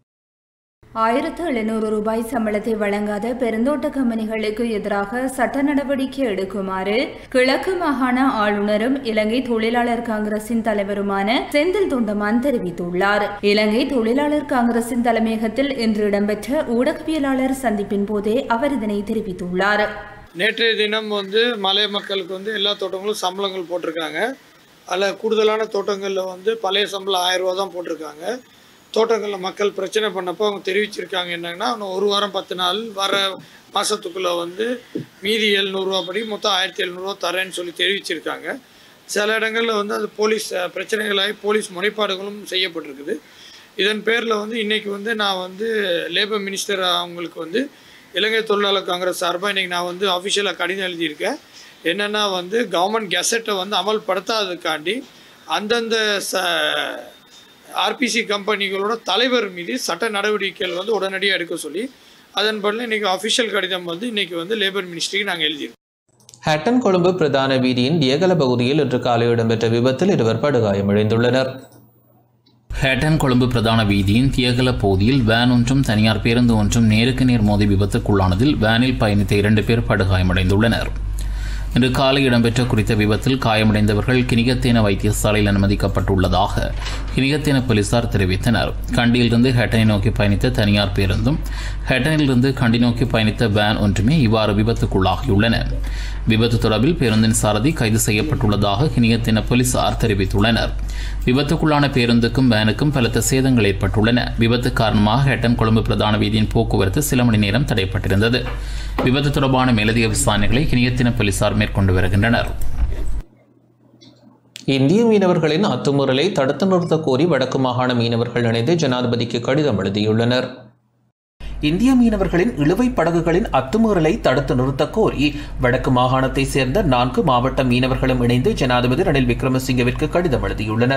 ஆயிரத்து எழுநூறு ரூபாய் சம்பளத்தை வழங்காத பெருந்தோட்ட கம்பெனிகளுக்கு எதிராக சட்ட நடவடிக்கை எடுக்குமாறு கிழக்கு மாகாண ஆளுநரும் இலங்கை தொழிலாளர் காங்கிரசின் தலைவருமான செந்தில் தொண்டமான் தெரிவித்துள்ளார் இலங்கை தொழிலாளர் காங்கிரசின் தலைமையகத்தில் இன்று இடம்பெற்ற ஊடகவியலாளர் சந்திப்பின் போதே அவர் இதனை தெரிவித்துள்ளார் நேற்றைய தினம் வந்து மலைய மக்களுக்கு வந்து எல்லா தோட்டங்களும் சம்பளங்கள் போட்டிருக்காங்க அதில் கூடுதலான தோட்டங்களில் வந்து பழைய சம்பளம் ஆயிரம் ரூபா தான் போட்டிருக்காங்க தோட்டங்களில் மக்கள் பிரச்சனை பண்ணப்போ அவங்க தெரிவிச்சிருக்காங்க என்னங்கன்னா இன்னும் ஒரு வாரம் பத்து நாள் வர மாதத்துக்குள்ளே வந்து மீதி எழுநூறுவா படி மொத்தம் ஆயிரத்தி எழுநூறுவா தரேன்னு சொல்லி தெரிவிச்சிருக்காங்க சில இடங்களில் வந்து அது போலீஸ் அஹ், பிரச்சனைகளாகி போலீஸ் முறைப்பாடுகளும் செய்யப்பட்டிருக்குது இதன் பேரில் வந்து இன்றைக்கி வந்து நான் வந்து லேபர் மினிஸ்டர் அவங்களுக்கு வந்து இலங்கை தொழிலாளர் காங்கிரஸ் சார்பாக இன்றைக்கி நான் வந்து அஃபிஷியலாக கடிதம் எழுதியிருக்கேன் என்னென்னா வந்து கவர்மெண்ட் கெசட்டை வந்து அமல்படுத்தாததுக்காண்டி அந்தந்த ச ஆர்பிசி கம்பெனிகளோட தலைவர் மீது சட்ட நடவடிக்கைகள் வந்து உடனடியாக எடுக்க சொல்லி அதன்படி இன்றைக்கி அஃபிஷியல் கடிதம் வந்து இன்றைக்கி வந்து லேபர் மினிஸ்ட்ரிக்கு நாங்கள் எழுதியிருக்கோம் ஹட்டன் கொழும்பு பிரதான வீதியின் தியகல பகுதியில் இன்று காலை இடம்பெற்ற விபத்தில் இருவர் படுகாயமடைந்துள்ளனர் ஹேட்டன் கொழும்பு பிரதான வீதியின் தியகல பகுதியில் வேன் ஒன்றும் தனியார் பேருந்து ஒன்றும் நேருக்கு நேர் மோதி விபத்துக்குள்ளானதில் வேனில் பயணித்த இரண்டு பேர் படுகாயமடைந்துள்ளனர் இன்று காலை இடம்பெற்ற குறித்த விபத்தில் காயமடைந்தவர்கள் கினிகத்தேன வைத்தியசாலையில் அனுமதிக்கப்பட்டுள்ளதாக கினிகத்தேன போலீசார் தெரிவித்தனர் கண்டியிலிருந்து ஹேட்டனை நோக்கி பயணித்த தனியார் பேருந்தும் ஹேட்டனிலிருந்து கண்டி நோக்கி பயணித்த வேன் ஒன்றுமே இவ்வாறு விபத்துக்குள்ளாகியுள்ளன விபத்து தொடர்பில் பேருந்தின் சாரதி கைது செய்யப்பட்டுள்ளதாக கினிகத்தின போலீசார் தெரிவித்துள்ளனர் விபத்துக்குள்ளான பேருந்துக்கும் வேனுக்கும் பலத்த சேதங்கள் ஏற்பட்டுள்ளன விபத்து காரணமாக ஹெட்டன் கொழும்பு பிரதான வீதியின் போக்குவரத்து சில மணி நேரம் தடைப்பட்டிருந்தது விபத்து தொடர்பான மேலதிக விசாரணைகளை கினியத்தின போலீசார் மேற்கொண்டு வருகின்றனர் இந்திய மீனவர்களின் அத்துமீறலை தடுத்து நிறுத்த கோரி வடக்கு மாகாண மீனவர்கள் இணைந்து ஜனாதிபதிக்கு கடிதம் எழுதியுள்ளனர் இந்திய மீனவர்களின் இழுவை படகுகளின் அத்துமீறலை தடுத்து நிறுத்த கோரி வடக்கு மாகாணத்தை சேர்ந்த நான்கு மாவட்ட மீனவர்களும் இணைந்து ஜனாதிபதி ரணில் விக்ரமசிங்கவிற்கு கடிதம் எழுதியுள்ளனர்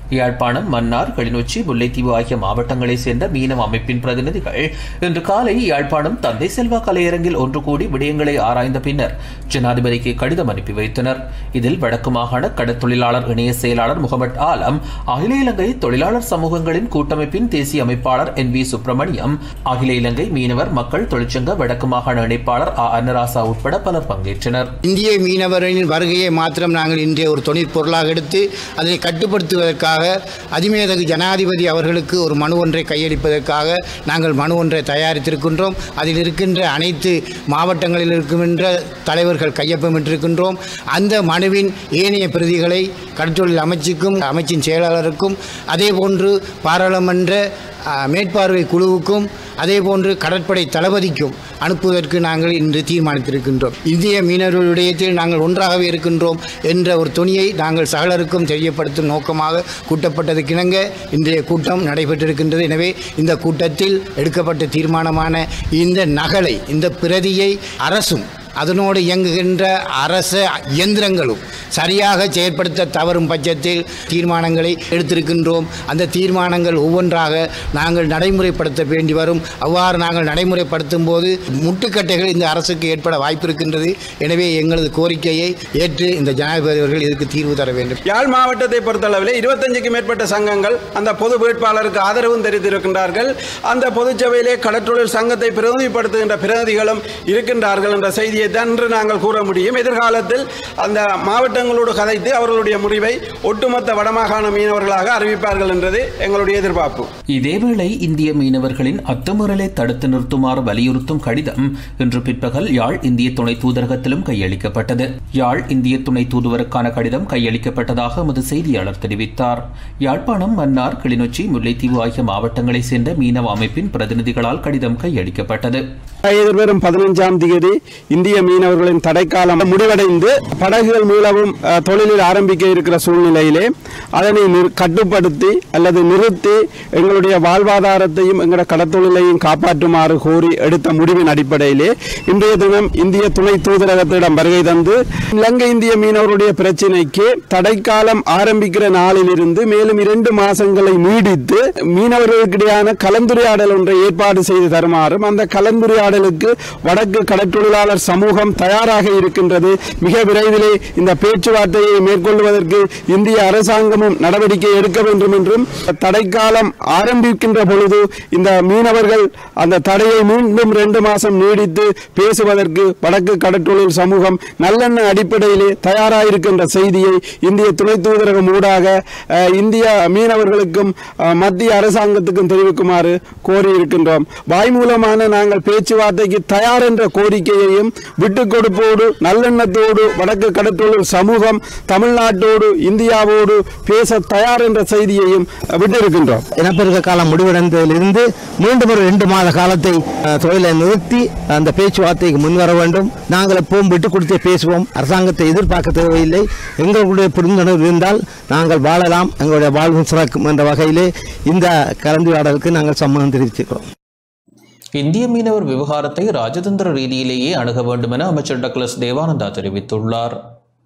யாழ்ப்பாணம் மன்னார் கிளிநொச்சி முல்லைத்தீவு ஆகிய மாவட்டங்களைச் சேர்ந்த மீனவ அமைப்பின் பிரதிநிதிகள் இன்று காலை யாழ்ப்பாணம் தந்தை செல்வா கலையரங்கில் ஒன்று கூடி விடயங்களை ஆராய்ந்த பின்னர் ஜனாதிபதிக்கு கடிதம் அனுப்பி வைத்தனர் இதில் வடக்கு மாகாண கடற்தொழிலாளர் இணைய செயலாளர் முகமது ஆலம் அகில இலங்கை தொழிலாளர் சமூகங்களின் கூட்டமைப்பின் தேசிய அமைப்பாளர் என் வி சுப்பிரமணியம் அகில இலங்கை மீனவர் மக்கள் தொழிற்சங்க வடக்கு மாகாண இணைப்பாளர் ஆ அன்னராசா உட்பட பலர் பங்கேற்றனர் இந்திய மீனவர்களின் வருகையை மாத்திரம் நாங்கள் இன்றைய ஒரு தொழிற்பொருளாக எடுத்து அதனை கட்டுப்படுத்துவதற்காக அதிமேதகு ஜனாதிபதி அவர்களுக்கு ஒரு மனு ஒன்றை கையளிப்பதற்காக நாங்கள் மனு ஒன்றை தயாரித்திருக்கின்றோம் அதில் இருக்கின்ற அனைத்து மாவட்டங்களில் இருக்கின்ற தலைவர்கள் கையொப்பமிட்டிருக்கின்றோம் அந்த மனுவின் ஏனைய பிரதிகளை கடற்றொழில் அமைச்சுக்கும் அமைச்சின் செயலாளருக்கும் அதேபோன்று பாராளுமன்ற அஹ், மேற்பார்வை குழுவுக்கும் அதேபோன்று கடற்படை தளபதிக்கும் அனுப்புவதற்கு நாங்கள் இன்று தீர்மானித்திருக்கின்றோம் இந்திய மீனவர்கள் விடயத்தில் நாங்கள் ஒன்றாகவே இருக்கின்றோம் என்ற ஒரு துணியை நாங்கள் சகலருக்கும் தெரியப்படுத்தும் நோக்கமாக கூட்டப்பட்டதுக்கிணங்க இன்றைய கூட்டம் நடைபெற்றிருக்கின்றது எனவே இந்த கூட்டத்தில் எடுக்கப்பட்ட தீர்மானமான இந்த நகலை இந்த பிரதியை அரசும் அதனோடு இயங்குகின்ற அரச இயந்திரங்களும் சரியாக செயற்படுத்த தவறும் பட்சத்தில் தீர்மானங்களை எடுத்திருக்கின்றோம் அந்த தீர்மானங்கள் ஒவ்வொன்றாக நாங்கள் நடைமுறைப்படுத்த வேண்டி வரும் அவ்வாறு நாங்கள் நடைமுறைப்படுத்தும் போது முட்டுக்கட்டைகள் இந்த அரசுக்கு ஏற்பட வாய்ப்பு இருக்கின்றது எனவே எங்களது கோரிக்கையை ஏற்று இந்த ஜனாதிபதி அவர்கள் இதற்கு தீர்வு தர வேண்டும் யாழ் மாவட்டத்தை பொறுத்தளவில் இருபத்தஞ்சுக்கும் மேற்பட்ட சங்கங்கள் அந்த பொது வேட்பாளருக்கு ஆதரவும் தெரிவித்திருக்கின்றார்கள் அந்த பொதுச்சபையிலே கடற்றொழில் சங்கத்தை பிரதிநிதிப்படுத்துகின்ற பிரதிநிதிகளும் இருக்கின்றார்கள் என்ற செய்தியை தான் இன்று நாங்கள் கூற முடியும் எதிர்காலத்தில் அந்த மாவட்டங்களோடு கதைத்து அவர்களுடைய முடிவை ஒட்டுமொத்த வடமாகாண மீனவர்களாக அறிவிப்பார்கள் என்றது எங்களுடைய எதிர்பார்ப்பு இதேவேளை இந்திய மீனவர்களின் அத்துமீறலை தடுத்து நிறுத்துமாறு வலியுறுத்தும் கடிதம் இன்று பிற்பகல் யாழ் இந்திய துணை தூதரகத்திலும் கையளிக்கப்பட்டது யாழ் இந்திய துணை தூதுவருக்கான கடிதம் கையளிக்கப்பட்டதாக எமது செய்தியாளர் தெரிவித்தார் யாழ்ப்பாணம் மன்னார் கிளிநொச்சி முல்லைத்தீவு ஆகிய மாவட்டங்களைச் சேர்ந்த மீனவ அமைப்பின் பிரதிநிதிகளால் கடிதம் கையளிக்கப்பட்டது எதிர்வரும் பதினைஞ்சாம் தேதி இந்திய மீனவர்களின் தடைக்காலம் முடிவடைந்து படகுகள் மீளவும் அஹ், தொழிலில் ஆரம்பிக்க இருக்கிற சூழ்நிலையிலே அதனை நிறு- கட்டுப்படுத்தி அல்லது நிறுத்தி எங்களுடைய வாழ்வாதாரத்தையும் எங்களுடைய கடத்தொழிலையும் காப்பாற்றுமாறு கோரி எடுத்த முடிவின் அடிப்படையிலே இன்றைய தினம் இந்திய துணை தூதரகத்திடம் வருகை தந்து இலங்கை இந்திய மீனவருடைய பிரச்சினைக்கு தடைக்காலம் ஆரம்பிக்கிற நாளிலிருந்து மேலும் இரண்டு மாசங்களை நீடித்து மீனவர்களுக்கிடையான கலந்துரையாடல் ஒன்றை ஏற்பாடு செய்து தருமாறும் அந்த கலந்துரையாடலுக்கு வடக்கு கடற்றொழிலாளர் சமூகம் தயாராக இருக்கின்றது மிக விரைவிலே இந்த பேச்சுவார்த்தையை மேற்கொள்வதற்கு இந்திய அரசாங்கமும் நடவடிக்கை எடுக்க வேண்டும் என்றும் தடைக்காலம் ஆரம்பிக்கின்ற பொழுது இந்த மீனவர்கள் அந்த தடையை மீண்டும் ரெண்டு மாசம் நீடித்து பேசுவதற்கு வடக்கு கடற்றொழில் சமூகம் நல்லெண்ண அடிப்படையிலே தயாராயிருக்கின்ற செய்தியை இந்திய துணை தூதரகம் ஊடாக அஹ், இந்திய மீனவர்களுக்கும் அஹ், மத்திய அரசாங்கத்துக்கும் தெரிவிக்குமாறு கோரியிருக்கின்றோம் வாய் மூலமான நாங்கள் பேச்சுவார்த்தைக்கு தயார் என்ற கோரிக்கையையும் விட்டுக் கொடுப்போடு நல்லெண்ணத்தோடு வடக்கு கடற்றொழில் சமூகம் தமிழ்நாட்டோடு இந்தியாவோடு பேச தயார் என்ற செய்தியையும் அஹ், விட்டிருக்கின்றோம் இனப்பெருக்க காலம் முடிவடைந்ததிலிருந்து மீண்டும் ஒரு ரெண்டு மாத காலத்தை அஹ், தொழிலை நிறுத்தி அந்த பேச்சுவார்த்தைக்கு முன்வர வேண்டும் நாங்கள் எப்பவும் விட்டு கொடுத்தே பேசுவோம் அரசாங்கத்தை எதிர்பார்க்க தேவையில்லை எங்களுடைய புரிந்துணர்வு இருந்தால் நாங்கள் வாழலாம் எங்களுடைய வாழ்வும் சிறக்கும் என்ற வகையிலே இந்த கலந்துரையாடலுக்கு நாங்கள் சம்மதம் தெரிவித்திருக்கிறோம் இந்திய மீனவர் விவகாரத்தை ராஜதந்திர ரீதியிலேயே அணுக வேண்டும் என அமைச்சர் டக்ளஸ் தேவானந்தா தெரிவித்துள்ளார்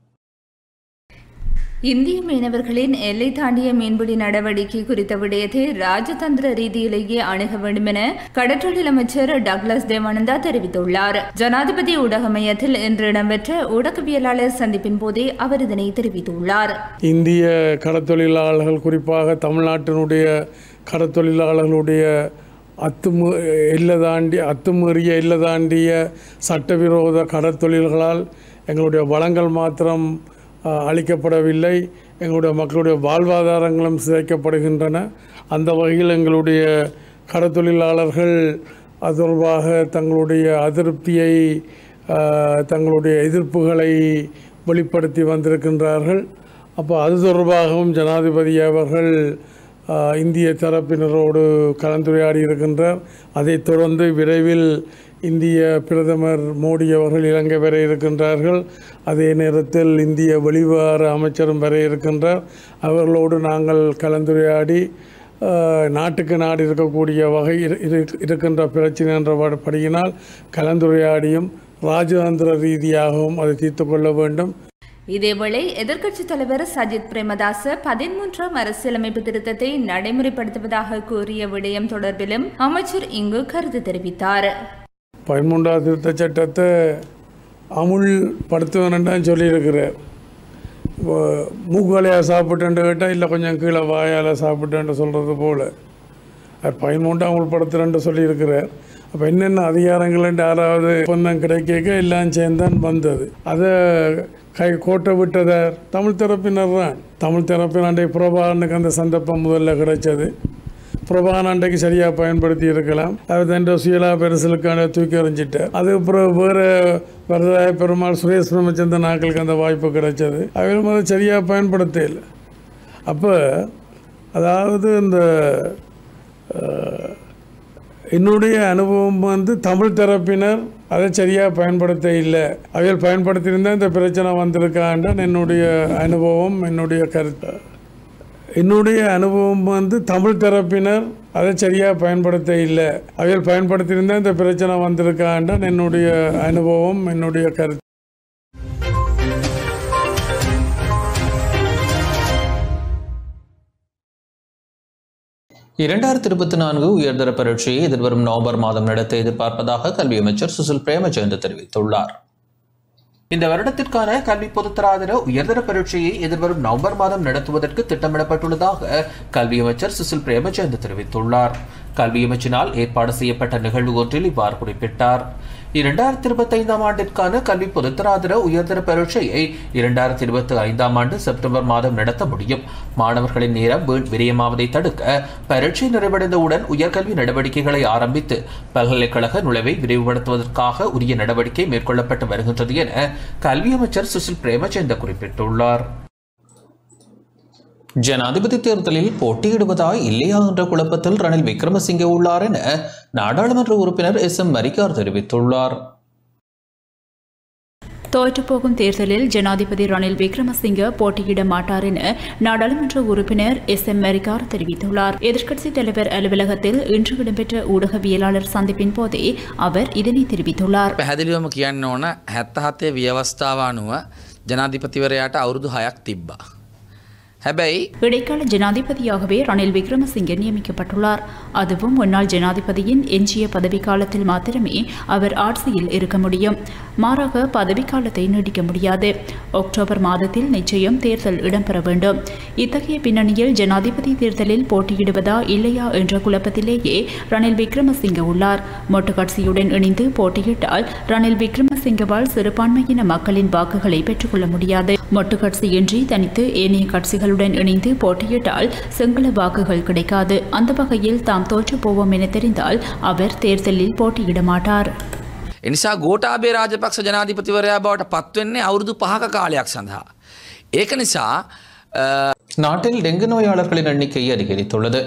இந்திய மீனவர்களின் எல்லை தாண்டிய மீன்பிடி நடவடிக்கை குறித்த விடயத்தை ராஜதந்திர ரீதியிலேயே அணுக வேண்டும் என கடற்றொழில் அமைச்சர் டக்ளஸ் தேவானந்தா தெரிவித்துள்ளார் ஜனாதிபதி ஊடக மையத்தில் இன்று இடம்பெற்ற ஊடகவியலாளர் சந்திப்பின் போதே அவர் இதனை தெரிவித்துள்ளார் இந்திய கடத்தொழிலாளர்கள் குறிப்பாக தமிழ்நாட்டினுடைய கடத்தொழிலாளர்களுடைய அத்துமு எல்லை தாண்டி அத்துமீறிய எல்லை தாண்டிய சட்டவிரோத கடத்தொழில்களால் எங்களுடைய வளங்கள் மாத்திரம் அஹ், அளிக்கப்படவில்லை எங்களுடைய மக்களுடைய வாழ்வாதாரங்களும் சிதைக்கப்படுகின்றன அந்த வகையில் எங்களுடைய கடத்தொழிலாளர்கள் அது தொடர்பாக தங்களுடைய அதிருப்தியை அஹ், தங்களுடைய எதிர்ப்புகளை வெளிப்படுத்தி வந்திருக்கின்றார்கள் அப்போ அது தொடர்பாகவும் ஜனாதிபதி அவர்கள் ஆஹ், இந்திய தரப்பினரோடு கலந்துரையாடி இருக்கின்றார் அதைத் தொடர்ந்து விரைவில் இந்திய பிரதமர் மோடி அவர்கள் இலங்கை வர இருக்கின்றார்கள் அதே நேரத்தில் இந்திய வெளிவிவகார அமைச்சரும் வர இருக்கின்றார் அவர்களோடு நாங்கள் கலந்துரையாடி ஆஹ், நாட்டுக்கு நாடு இருக்கக்கூடிய வகை இரு- இரு- இருக்கின்ற பிரச்சனை என்ற ப- படியினால் கலந்துரையாடியும் ராஜதந்திர ரீதியாகவும் அதை தீர்த்து கொள்ள வேண்டும் இதேவேளை எதிர்க்கட்சித் தலைவர் சஜித் பிரேமதாச பதிமூன்றாம் அரசியலமைப்பு திருத்தத்தை நடைமுறைப்படுத்துவதாக கூறிய விடயம் தொடர்பிலும் அமைச்சர் இங்கு கருத்து தெரிவித்தார் பதிமூன்றாவது திருத்த சட்டத்தை அமுல்படுத்துவேன்னு சொல்லியிருக்கிறார் இப்போ மூக்காலையாக சாப்பிட்டேன்னு கேட்டால் இல்லை கொஞ்சம் கீழே வாயால் சாப்பிட்டேன்னு சொல்கிறது போல் அது பதிமூன்று அமுல்படுத்துகிறேன்னு சொல்லியிருக்கிறார் அப்போ என்னென்ன அதிகாரங்கள் யாராவது ஒப்பந்தம் கிடைக்க எல்லாம் சேர்ந்தான் வந்தது அதை கை கோட்டை விட்டதார் தமிழ் தரப்பினர் தான் தமிழ் தரப்பினாண்டை பிரபாகரனுக்கு அந்த சந்தர்ப்பம் முதல்ல கிடைச்சது பிரபாகரன் அன்றைக்கு சரியாக பயன்படுத்தி இருக்கலாம் அது தன் சுயலா பெருசலுக்கான தூக்கி எறிஞ்சிட்டார் அது அப்புறம் வேறு வரதாய பெருமாள் சுரேஷ் பிரமச்சந்திரன் ஆக்களுக்கு அந்த வாய்ப்பு கிடைச்சது அவரும் அதை சரியாக பயன்படுத்த இல்லை அப்போ அதாவது இந்த அஹ், என்னுடைய அனுபவம் வந்து தமிழ் தரப்பினர் அதை சரியாக பயன்படுத்த இல்லை அவைகள் பயன்படுத்தியிருந்தால் இந்த பிரச்சனை வந்திருக்கான்டான் என்னுடைய அனுபவம் என்னுடைய கருத்து என்னுடைய அனுபவம் வந்து தமிழ் தரப்பினர் அதை சரியாக பயன்படுத்த இல்லை அவைகள் பயன்படுத்தியிருந்தால் இந்த பிரச்சனை வந்திருக்கான்டான் என்னுடைய அனுபவம் என்னுடைய கருத்து இரண்டாயிரத்தி இருபத்தி நான்கு உயர்தர பரீட்சையை எதிர்வரும் நவம்பர் மாதம் நடத்த எதிர்பார்ப்பதாக கல்வி அமைச்சர் சுசில் பிரேமச்சந்திர தெரிவித்துள்ளார் இந்த வருடத்திற்கான கல்வி பொதுத்தராதர உயர்தர பரீட்சையை எதிர்வரும் நவம்பர் மாதம் நடத்துவதற்கு திட்டமிடப்பட்டுள்ளதாக கல்வி அமைச்சர் சுசில் பிரேமச்சந்த் தெரிவித்துள்ளார் கல்வி அமைச்சினால் ஏற்பாடு செய்யப்பட்ட நிகழ்வு ஒன்றில் இவ்வாறு குறிப்பிட்டார் இரண்டாயிரத்தி இருபத்தி ஐந்தாம் ஆண்டிற்கான கல்வி பொதுத்தராதர உயர்தர பரீட்சையை இரண்டாயிரத்தி இருபத்தி ஐந்தாம் ஆண்டு செப்டம்பர் மாதம் நடத்த முடியும் மாணவர்களின் நேரம் வீண் விரயமாவதை தடுக்க பரீட்சை நிறைவடைந்தவுடன் உயர்கல்வி நடவடிக்கைகளை ஆரம்பித்து பல்கலைக்கழக நுழைவை விரிவுபடுத்துவதற்காக உரிய நடவடிக்கை மேற்கொள்ளப்பட்டு வருகின்றது என கல்வி அமைச்சர் சுசில் பிரேமச்சந்த குறிப்பிட்டுள்ளார் ஜனாதிபதி தேர்தலில் போட்டியிடுவதா இல்லையா என்ற குழப்பத்தில் ரணில் விக்ரமசிங்கே உள்ளார் என நாடாளுமன்ற உறுப்பினர் எஸ் எம் மரிக்கார் தெரிவித்துள்ளார் தோற்றுப்போகும் தேர்தலில் ஜனாதிபதி ரணில் விக்ரமசிங்க போட்டியிட மாட்டார் என நாடாளுமன்ற உறுப்பினர் எஸ் எம் மெரிகார் தெரிவித்துள்ளார் எதிர்க்கட்சித் தலைவர் அலுவலகத்தில் இன்று இடம்பெற்ற ஊடகவியலாளர் சந்திப்பின் போதே அவர் இதனை தெரிவித்துள்ளார் පැහැදිලිවම කියන්න ඕන හැත්තහත්තේ ව්‍යවස්ථාව අනුව ජනාධිපතිවරයාට අවුරුදු හයක් තිබ්බා. හැබැයි இடைக்கால ஜனாதிபதியாகவே ரணில் விக்ரமசிங்கே நியமிக்கப்பட்டுள்ளார் அதுவும் முன்னாள் ஜனாதிபதியின் எஞ்சிய பதவிக்காலத்தில் மாத்திரமே அவர் ஆட்சியில் இருக்க முடியும் மாறாக பதவிக்காலத்தை நீடிக்க முடியாது அக்டோபர் மாதத்தில் நிச்சயம் தேர்தல் இடம்பெற வேண்டும் இத்தகைய பின்னணியில் ஜனாதிபதி தேர்தலில் போட்டியிடுவதா இல்லையா என்ற குழப்பத்திலேயே ரணில் விக்ரமசிங்கே உள்ளார் மொட்டு கட்சியுடன் இணைந்து போட்டியிட்டால் ரணில் விக்ரமசிங்கவால் சிறுபான்மையின மக்களின் வாக்குகளை பெற்றுக்கொள்ள முடியாது மொட்டு கட்சியின்றி தனித்து ஏனைய கட்சிகளுடன் இணைந்து போட்டியிட்டால் சிங்கள வாக்குகள் கிடைக்காது அந்த வகையில் தாம் தோற்று போவோம் என தெரிந்தால் அவர் தேர்தலில் போட்டியிட மாட்டார் එනිසා ගෝටාබේ රාජපක්ෂ ජනාධිපතිවරයා බවට පත්වෙන්නේ අවුරුදු පහක කාලයක් සඳහා. ඒක නිසා நாட்டில் டெங்கு நோயாளர்களின் எண்ணிக்கை அதிகரித்துள்ளது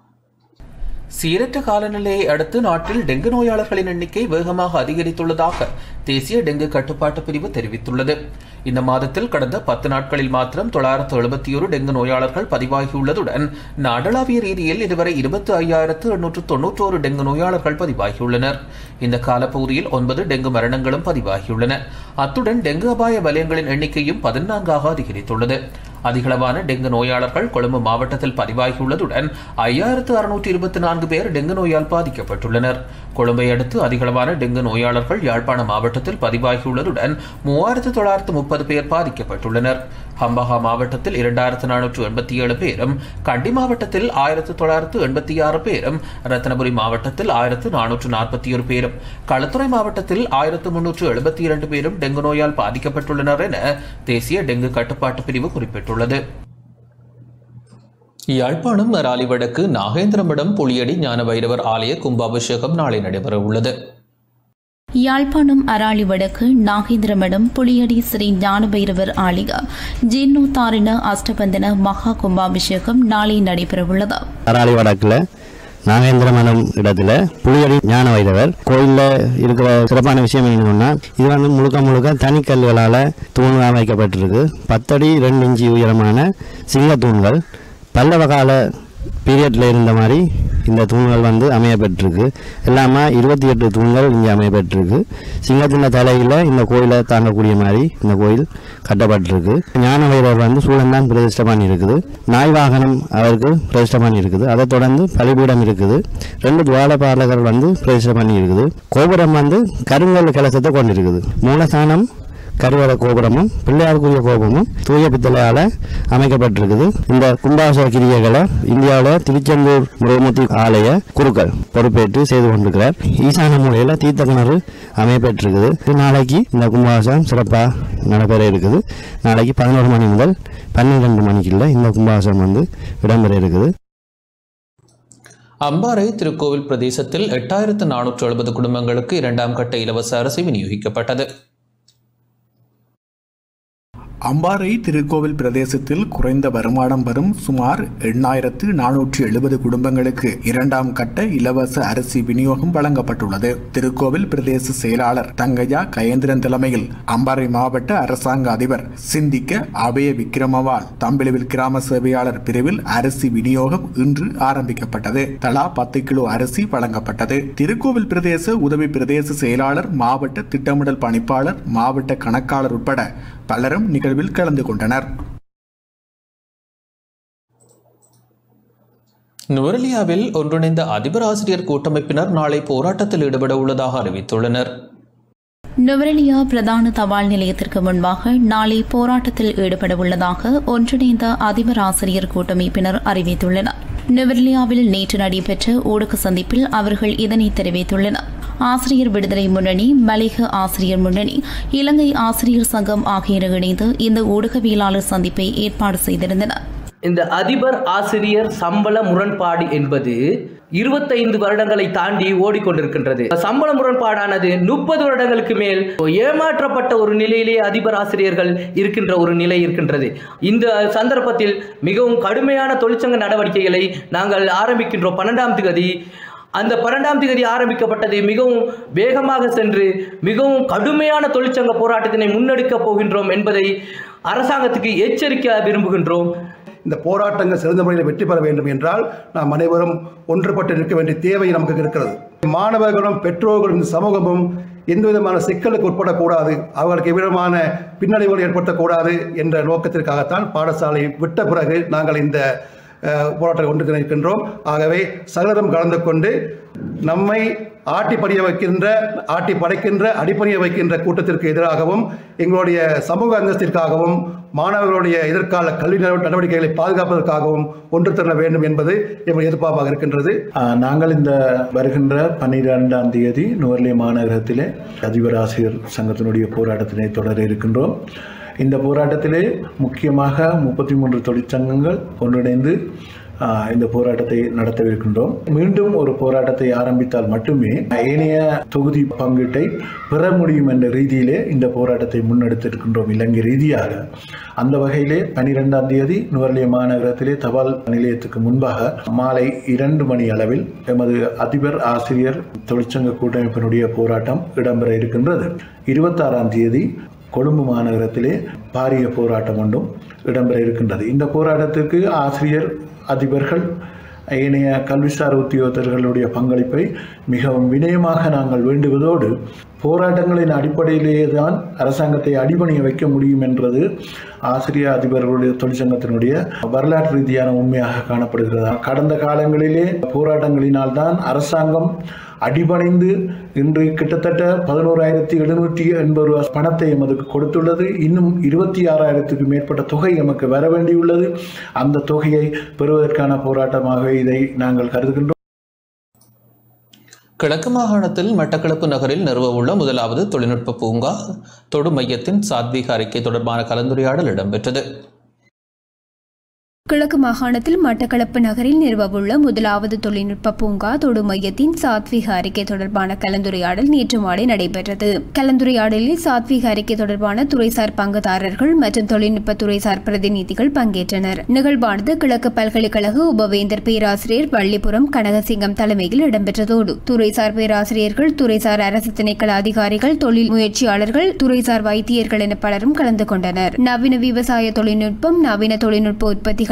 சீரற்ற காலநிலையை அடுத்து நாட்டில் டெங்கு நோயாளர்களின் எண்ணிக்கை வேகமாக அதிகரித்துள்ளதாக தேசிய டெங்கு கட்டுப்பாட்டு பிரிவு தெரிவித்துள்ளது இந்த மாதத்தில் கடந்த பத்து நாட்களில் மாத்திரம் தொள்ளாயிரத்து எழுபத்தி ஒரு டெங்கு நோயாளர்கள் பதிவாகியுள்ளதுடன் நாடளாவிய ரீதியில் இதுவரை இருபத்தி ஐயாயிரத்து எண்ணூற்று தொன்னூற்றோரு டெங்கு நோயாளர்கள் பதிவாகியுள்ளனர் இந்த காலப்பகுதியில் ஒன்பது டெங்கு மரணங்களும் பதிவாகியுள்ளன அத்துடன் டெங்கு அபாய வலயங்களின் எண்ணிக்கையும் பதினான்காக அதிகரித்துள்ளது அதிகளவான டெங்கு நோயாளர்கள் கொழும்பு மாவட்டத்தில் பதிவாகியுள்ளதுடன் ஐயாயிரத்து அறுநூற்றி இருபத்தி நான்கு பேர் டெங்கு நோயால் பாதிக்கப்பட்டுள்ளனர் கொழும்பை அடுத்து அதிகளவான டெங்கு நோயாளர்கள் யாழ்ப்பாண மாவட்டத்தில் பதிவாகியுள்ளதுடன் மூவாயிரத்து தொள்ளாயிரத்து முப்பது பேர் பாதிக்கப்பட்டுள்ளனர் ஹம்பஹா மாவட்டத்தில் இரண்டாயிரத்து நானூற்று எண்பத்தி ஏழு பேரும் கண்டி மாவட்டத்தில் ஆயிரத்து தொள்ளாயிரத்து எண்பத்தி ஆறு பேரும் ரத்னபுரி மாவட்டத்தில் ஆயிரத்து நானூற்று நாற்பத்தி ஒரு பேரும் களுத்துறை மாவட்டத்தில் ஆயிரத்து முன்னூற்று எழுபத்தி இரண்டு பேரும் டெங்கு நோயால் பாதிக்கப்பட்டுள்ளனர் என தேசிய டெங்கு கட்டுப்பாட்டு பிரிவு குறிப்பிட்டுள்ளது யாழ்ப்பாணம் மராலி வடக்கு நாகேந்திரமடம் புளியடி ஞான வைரவர் ஆலய கும்பாபிஷேகம் நாளை நடைபெற உள்ளது யாழ்ப்பாணம் அராளி வடக்கு நாகேந்திரமடம் புளியடி ஸ்ரீ ஞானபைரவர் ஆலய ஜீர்ணோத்தாரின அஷ்டபந்தன மகா கும்பாபிஷேகம் நாளை நடைபெறவுள்ளது அராளி வடக்கில் நாகேந்திரமலம் இடத்துல புலியடி ஞான வைரவர் கோயிலில் இருக்கிற சிறப்பான விஷயம் என்னன்னா இது வந்து முழுக்க முழுக்க தனிக்கல்களால் தூண்களாக வைக்கப்பட்டிருக்கு பத்தடி ரெண்டு இன்ச்சு உயரமான சிங்க தூண்கள் பல்லவ கால பீரியடில் இருந்த மாதிரி இந்த தூண்கள் வந்து அமையப்பட்டிருக்கு எல்லாமே இருபத்தி எட்டு தூண்கள் இங்கே அமையப்பட்டிருக்கு சிங்கத்தின் தலையில் இந்த கோயிலை தாங்கக்கூடிய மாதிரி இந்த கோயில் கட்டப்பட்டிருக்கு ஞான வைரவர் வந்து சூழந்தான் பிரதிஷ்டை பண்ணி இருக்குது நாய் வாகனம் அவருக்கு பிரதிஷ்டை பண்ணி இருக்குது அதை தொடர்ந்து பலிபீடம் இருக்குது ரெண்டு துவாரபாலகர் வந்து பிரதிஷ்டை பண்ணி இருக்குது கோபுரம் வந்து கருங்கல் கலசத்தை கொண்டிருக்குது மூலஸ்தானம் கருவறை கோபுரமும் பிள்ளையாருக்குரிய கோபுரமும் தூய பித்தளையால் அமைக்கப்பட்டிருக்குது இந்த கும்பாச கிரியைகளை இந்தியாவில் திருச்செந்தூர் முருகமூர்த்தி ஆலய குருக்கள் பொறுப்பேற்று செய்து கொண்டிருக்கிறார் ஈசான மூலையில் தீர்த்த கிணறு அமையப்பட்டிருக்குது நாளைக்கு இந்த கும்பாசம் சிறப்பாக நடைபெற இருக்குது நாளைக்கு பதினோரு மணி முதல் பன்னிரெண்டு மணிக்குள்ள இந்த கும்பாசம் வந்து இடம்பெற இருக்குது அம்பாறை திருக்கோவில் பிரதேசத்தில் எட்டாயிரத்து நானூற்று எழுபது குடும்பங்களுக்கு இரண்டாம் கட்ட இலவச அரிசி விநியோகிக்கப்பட்டது அம்பாறை திருக்கோவில் பிரதேசத்தில் குறைந்த வருமானம் வரும் சுமார் எண்ணாயிரத்து நானூற்றி எழுபது குடும்பங்களுக்கு இரண்டாம் கட்ட இலவச அரிசி விநியோகம் வழங்கப்பட்டுள்ளது திருக்கோவில் பிரதேச செயலாளர் தங்கையா கயேந்திரன் தலைமையில் அம்பாறை மாவட்ட அரசாங்க அதிபர் சிந்திக்க அபய விக்ரமவால் தம்பிலுவில் கிராம சேவையாளர் பிரிவில் அரிசி விநியோகம் இன்று ஆரம்பிக்கப்பட்டது தலா பத்து கிலோ அரிசி வழங்கப்பட்டது திருக்கோவில் பிரதேச உதவி பிரதேச செயலாளர் மாவட்ட திட்டமிடல் பணிப்பாளர் மாவட்ட கணக்காளர் உட்பட பலரும் நிகழ்வில் கலந்து கொண்டனர் நுவரெலியாவில் ஒன்றிணைந்த அதிபர் ஆசிரியர் கூட்டமைப்பினர் நாளை போராட்டத்தில் ஈடுபட உள்ளதாக அறிவித்துள்ளனர் நுவரெலியா பிரதான தபால் நிலையத்திற்கு முன்பாக நாளை போராட்டத்தில் ஈடுபட உள்ளதாக ஒன்றிணைந்த அதிபர் ஆசிரியர் கூட்டமைப்பினர் அறிவித்துள்ளனர் நுவரெலியாவில் நேற்று நடைபெற்ற ஊடக சந்திப்பில் அவர்கள் இதனை தெரிவித்துள்ளனர் ஆசிரியர் விடுதலை முன்னணி மலைக ஆசிரியர் முன்னணி இலங்கை ஆசிரியர் சங்கம் ஆகியோர் இணைந்து இந்த ஊடகவியலாளர் சந்திப்பை ஏற்பாடு செய்திருந்தனர் இந்த அதிபர் ஆசிரியர் சம்பள முரண்பாடு என்பது இருபத்தைந்து வருடங்களை தாண்டி ஓடிக்கொண்டிருக்கின்றது சம்பள முரண்பாடானது முப்பது வருடங்களுக்கு மேல் ஏமாற்றப்பட்ட ஒரு நிலையிலே அதிபர் ஆசிரியர்கள் இருக்கின்ற ஒரு நிலை இருக்கின்றது இந்த சந்தர்ப்பத்தில் மிகவும் கடுமையான தொழிற்சங்க நடவடிக்கைகளை நாங்கள் ஆரம்பிக்கின்றோம் பன்னெண்டாம் தேதி அந்த பன்னெண்டாம் தேதி ஆரம்பிக்கப்பட்டது மிகவும் வேகமாக சென்று மிகவும் கடுமையான தொழிற்சங்க போராட்டத்தினை முன்னெடுக்கப் போகின்றோம் என்பதை அரசாங்கத்துக்கு எச்சரிக்க விரும்புகின்றோம் இந்த போராட்டங்கள் சிறந்த முறையில் வெற்றி பெற வேண்டும் என்றால் நாம் அனைவரும் ஒன்றுபட்டு நிற்க வேண்டிய தேவை நமக்கு இருக்கிறது மாணவர்களும் பெற்றோர்களும் இந்த சமூகமும் எந்த விதமான சிக்கலுக்கு உட்படக்கூடாது அவர்களுக்கு எவ்விதமான பின்னடைவுகள் ஏற்படுத்தக்கூடாது என்ற நோக்கத்திற்காகத்தான் பாடசாலை விட்ட பிறகு நாங்கள் இந்த அஹ், போராட்டத்தை ஒன்று நிற்கின்றோம் ஆகவே சகலரும் கலந்து கொண்டு நம்மை ஆட்டி பணிய வைக்கின்ற ஆட்டி படைக்கின்ற அடிப்பணிய வைக்கின்ற கூட்டத்திற்கு எதிராகவும் எங்களுடைய சமூக அந்தஸ்திற்காகவும் மாணவர்களுடைய எதிர்கால கல்வி நடவ- நடவடிக்கைகளை பாதுகாப்பதற்காகவும் ஒன்று திரள வேண்டும் என்பது எங்கள் எதிர்பார்ப்பாக இருக்கின்றது ஆஹ், நாங்கள் இந்த வருகின்ற பன்னிரெண்டாம் தேதி நுவர்லிய மாநகரத்திலே அதிபர் ஆசிரியர் சங்கத்தினுடைய போராட்டத்தினை தொடர இருக்கின்றோம் இந்த போராட்டத்திலே முக்கியமாக முப்பத்தி மூன்று தொழிற்சங்கங்கள் ஒன்றிணைந்து ஆஹ், இந்த போராட்டத்தை நடத்தவிருக்கின்றோம் மீண்டும் ஒரு போராட்டத்தை ஆரம்பித்தால் மட்டுமே ஏனைய தொகுதி பங்கீட்டை பெற முடியும் என்ற ரீதியிலே இந்த போராட்டத்தை முன்னெடுத்திருக்கின்றோம் இலங்கை ரீதியாக அந்த வகையிலே பனிரெண்டாம் தேதி நுவர்லிய மாநகரத்திலே தபால் நிலையத்துக்கு முன்பாக மாலை இரண்டு மணி அளவில் எமது அதிபர் ஆசிரியர் தொழிற்சங்க கூட்டமைப்பினுடைய போராட்டம் இடம்பெற இருக்கின்றது இருபத்தாறாம் தேதி கொழும்பு மாநகரத்திலே பாரிய போராட்டம் ஒன்றும் இடம்பெற இருக்கின்றது இந்த போராட்டத்திற்கு ஆசிரியர் அதிபர்கள் ஏனைய கல்விசார் உத்தியோகத்தர்களுடைய பங்களிப்பை மிகவும் வினயமாக நாங்கள் வேண்டுவதோடு போராட்டங்களின் அடிப்படையிலேயே தான் அரசாங்கத்தை அடிபணிய வைக்க முடியும் என்றது ஆசிரியர் அதிபர்களுடைய தொழிற்சங்கத்தினுடைய வரலாற்று ரீதியான உண்மையாக காணப்படுகிறது கடந்த காலங்களிலே போராட்டங்களினால் தான் அரசாங்கம் அடிபணிந்து இன்று கிட்டத்தட்ட பதினோராயிரத்தி எழுநூற்றி எண்பது ரூபாய் பணத்தை எமதுக்கு கொடுத்துள்ளது இன்னும் இருபத்தி ஆறாயிரத்துக்கு மேற்பட்ட தொகை எமக்கு வர வேண்டியுள்ளது அந்த தொகையை பெறுவதற்கான போராட்டமாக இதை நாங்கள் கருதுகின்றோம் கிழக்கு மாகாணத்தில் மட்டக்களப்பு நகரில் நிறுவவுள்ள முதலாவது தொழில்நுட்ப பூங்கா தொடு மையத்தின் சாத்வீக அறிக்கை தொடர்பான கலந்துரையாடல் இடம்பெற்றது கிழக்கு மாகாணத்தில் மட்டக்களப்பு நகரில் நிறுவவுள்ள முதலாவது தொழில்நுட்ப பூங்கா தொடு மையத்தின் சாத்வீக அறிக்கை தொடர்பான கலந்துரையாடல் நேற்று மாலை நடைபெற்றது கலந்துரையாடலில் சாத்வீக அறிக்கை தொடர்பான துறைசார் பங்குதாரர்கள் மற்றும் தொழில்நுட்ப துறைசார் பிரதிநிதிகள் பங்கேற்றனர் நிகழ்வானது கிழக்கு பல்கலைக்கழக உபவேந்தர் பேராசிரியர் வள்ளிபுரம் கனகசிங்கம் தலைமையில் இடம்பெற்றதோடு துறைசார் பேராசிரியர்கள் துறைசார் அரசு திணைக்கள அதிகாரிகள் தொழில் முயற்சியாளர்கள் துறைசார் வைத்தியர்கள் என பலரும் கலந்து கொண்டனர் நவீன விவசாய தொழில்நுட்பம் நவீன தொழில்நுட்ப உற்பத்திகளை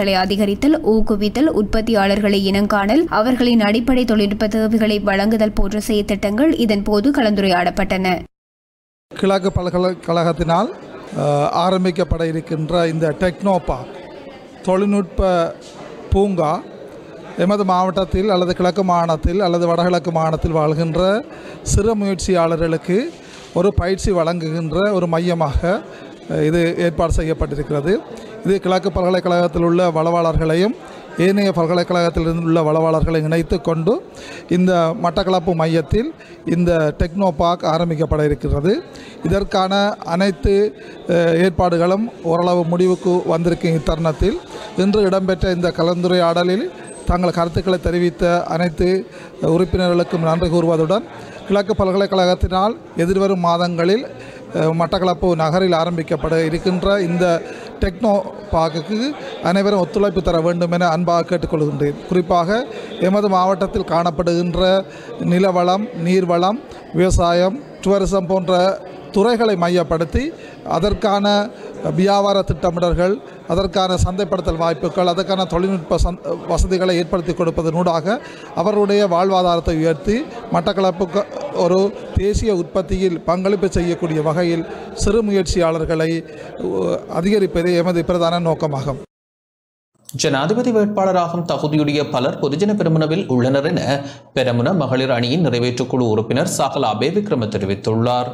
உற்பத்திகளை அதிகரித்தல் ஊக்குவித்தல் உற்பத்தியாளர்களை இனங்காணல் அவர்களின் அடிப்படை தொழில்நுட்ப தேவைகளை வழங்குதல் போன்ற செயற்திட்டங்கள் இதன்போது கலந்துரையாடப்பட்டன கிழக்கு பல்கலைக்கழகத்தினால் அஹ், ஆரம்பிக்கப்பட இருக்கின்ற இந்த டெக்னோ பார்க் தொழில்நுட்ப பூங்கா எமது மாவட்டத்தில் அல்லது கிழக்கு மாகாணத்தில் அல்லது வடகிழக்கு மாகாணத்தில் வாழ்கின்ற சிறு முயற்சியாளர்களுக்கு ஒரு பயிற்சி வழங்குகின்ற ஒரு மையமாக அஹ், இது ஏற்பாடு செய்யப்பட்டிருக்கிறது இது கிழக்கு பல்கலைக்கழகத்தில் உள்ள வளவாளர்களையும் ஏனைய பல்கலைக்கழகத்திலிருந்து உள்ள வளவாளர்களை இணைத்து கொண்டு இந்த மட்டக்களப்பு மையத்தில் இந்த டெக்னோ பார்க் ஆரம்பிக்கப்பட இருக்கிறது இதற்கான அனைத்து அஹ், ஏற்பாடுகளும் ஓரளவு முடிவுக்கு வந்திருக்கும் இத்தருணத்தில் இன்று இடம்பெற்ற இந்த கலந்துரையாடலில் தங்கள் கருத்துக்களை தெரிவித்த அனைத்து உறுப்பினர்களுக்கும் நன்றி கூறுவதுடன் கிழக்கு பல்கலைக்கழகத்தினால் எதிர்வரும் மாதங்களில் அஹ், மட்டக்களப்பு நகரில் ஆரம்பிக்கப்பட இருக்கின்ற இந்த டெக்னோ பார்க்குக்கு அனைவரும் ஒத்துழைப்பு தர வேண்டும் என அன்பாக கேட்டுக்கொள்கின்றேன் குறிப்பாக எமது மாவட்டத்தில் காணப்படுகின்ற நிலவளம் நீர்வளம் விவசாயம் டூரிசம் போன்ற துறைகளை மையப்படுத்தி அதற்கான வியாபார திட்டமிடல்கள் அதற்கான சந்தைப்படுத்தல் வாய்ப்புகள் அதற்கான தொழில்நுட்ப சந் வசதிகளை ஏற்படுத்தி கொடுப்பதனூடாக அவர்களுடைய வாழ்வாதாரத்தை உயர்த்தி மட்டக்களப்புக்கு ஒரு தேசிய உற்பத்தியில் பங்களிப்பு செய்யக்கூடிய வகையில் சிறு முயற்சியாளர்களை உ- அதிகரிப்பதே எமது பிரதான நோக்கமாகும் ஜனாதிபதி வேட்பாளராகும் தகுதியுடைய பலர் பொதுஜன பெருமனவில் உள்ளனர் என பெரமுன மகளிர் அணியின் நிறைவேற்றுக்குழு உறுப்பினர் சாகல அபே விக்ரம தெரிவித்துள்ளார்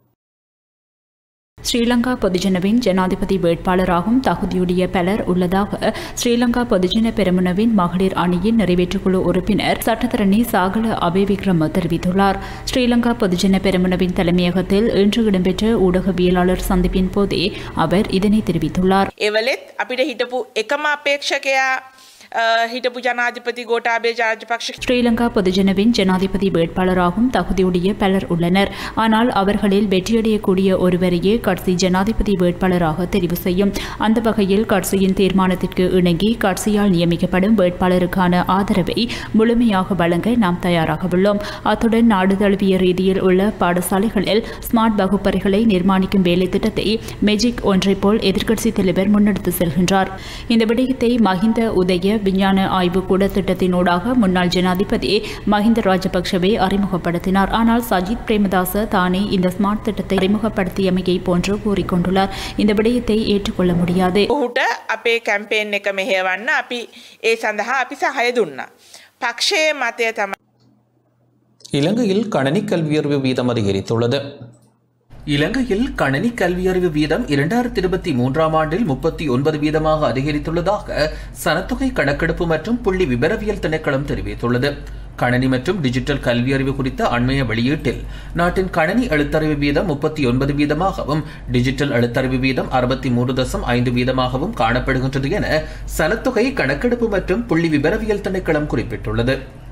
ஸ்ரீலங்கா பொதுஜனவின் ஜனாதிபதி வேட்பாளராகும் தகுதியுடைய பலர் உள்ளதாக ஸ்ரீலங்கா பொதுஜன பெரமுனவின் மகளிர் அணியின் நிறைவேற்றுக்குழு உறுப்பினர் சட்டத்தரணி சாகல அபேவிக்ரம தெரிவித்துள்ளார் ஸ்ரீலங்கா பொதுஜன பெரமுனவின் தலைமையகத்தில் இன்று இடம்பெற்ற ஊடகவியலாளர் சந்திப்பின் போதே அவர் இதனை தெரிவித்துள்ளார் එවලෙත් අපිට හිටපු එකම අපේක්ෂකයා අ, හිටපු ජනාධිපති ගෝටාබේ ජාජපක්ෂ ஸ்ரீலங்கா பொதுஜனவின் ஜனாதிபதி வேட்பாளராகும் தகுதியுடைய பலர் உள்ளனர் ஆனால் அவர்களில் வெற்றியடையக்கூடிய ஒருவரையே கட்சி ஜனாதிபதி வேட்பாளராக தெரிவு செய்யும் அந்த வகையில் கட்சியின் தீர்மானத்திற்கு இணங்கி கட்சியால் நியமிக்கப்படும் வேட்பாளருக்கான ஆதரவை முழுமையாக வழங்க நாம் தயாராக உள்ளோம் அத்துடன் நாடு தழுவிய ரீதியில் உள்ள பாடசாலைகளில் ஸ்மார்ட் வகுப்பறைகளை நிர்மாணிக்கும் வேலை திட்டத்தை மெஜிக் ஒன்றைப் போல் எதிர்க்கட்சி தலைவர் முன்னெடுத்து செல்கின்றார் இந்த விடயத்தை மஹிந்த உதய விஞ்ஞான ஆய்வு கூட திட்டத்தினூடாக முன்னாள் ஜனாதிபதி மஹிந்த ராஜபக்ஷவை அறிமுகப்படுத்தினார் ஆனால் சஜித் பிரேமதாச தானே இந்த ஸ்மார்ட் திட்டத்தை அறிமுகப்படுத்தியமையை போன்று கூறிக்கொண்டுள்ளார் இந்த விடயத்தை ஏற்றுக்கொள்ள முடியாது ඔහුට අපේ කැම්පේෙන් එක මෙහෙවන්න අපි ඒ සඳහා අපි සහය දුන්නා. පක්ෂයේ මතය තම இலங்கையில் கணனி கல்வியறிவு வீதம் அதிகரித்துள்ளது இலங்கையில் கணனி கல்வியறிவு வீதம் இரண்டாயிரத்தி இருபத்தி மூன்றாம் ஆண்டில் முப்பத்தி ஒன்பது வீதமாக அதிகரித்துள்ளதாக சனத்தொகை கணக்கெடுப்பு மற்றும் புள்ளி விபரவியல் திணைக்களம் தெரிவித்துள்ளது கணனி மற்றும் டிஜிட்டல் கல்வியறிவு குறித்த அண்மைய வெளியீட்டில் நாட்டின் கணனி எழுத்தறிவு வீதம் முப்பத்தி ஒன்பது வீதமாகவும் டிஜிட்டல் எழுத்தறிவு வீதம் அறுபத்தி மூன்று தசம் ஐந்து வீதமாகவும் காணப்படுகின்றது என சனத்தொகை கணக்கெடுப்பு மற்றும் புள்ளி விபரவியல் திணைக்களம் குறிப்பிட்டுள்ளது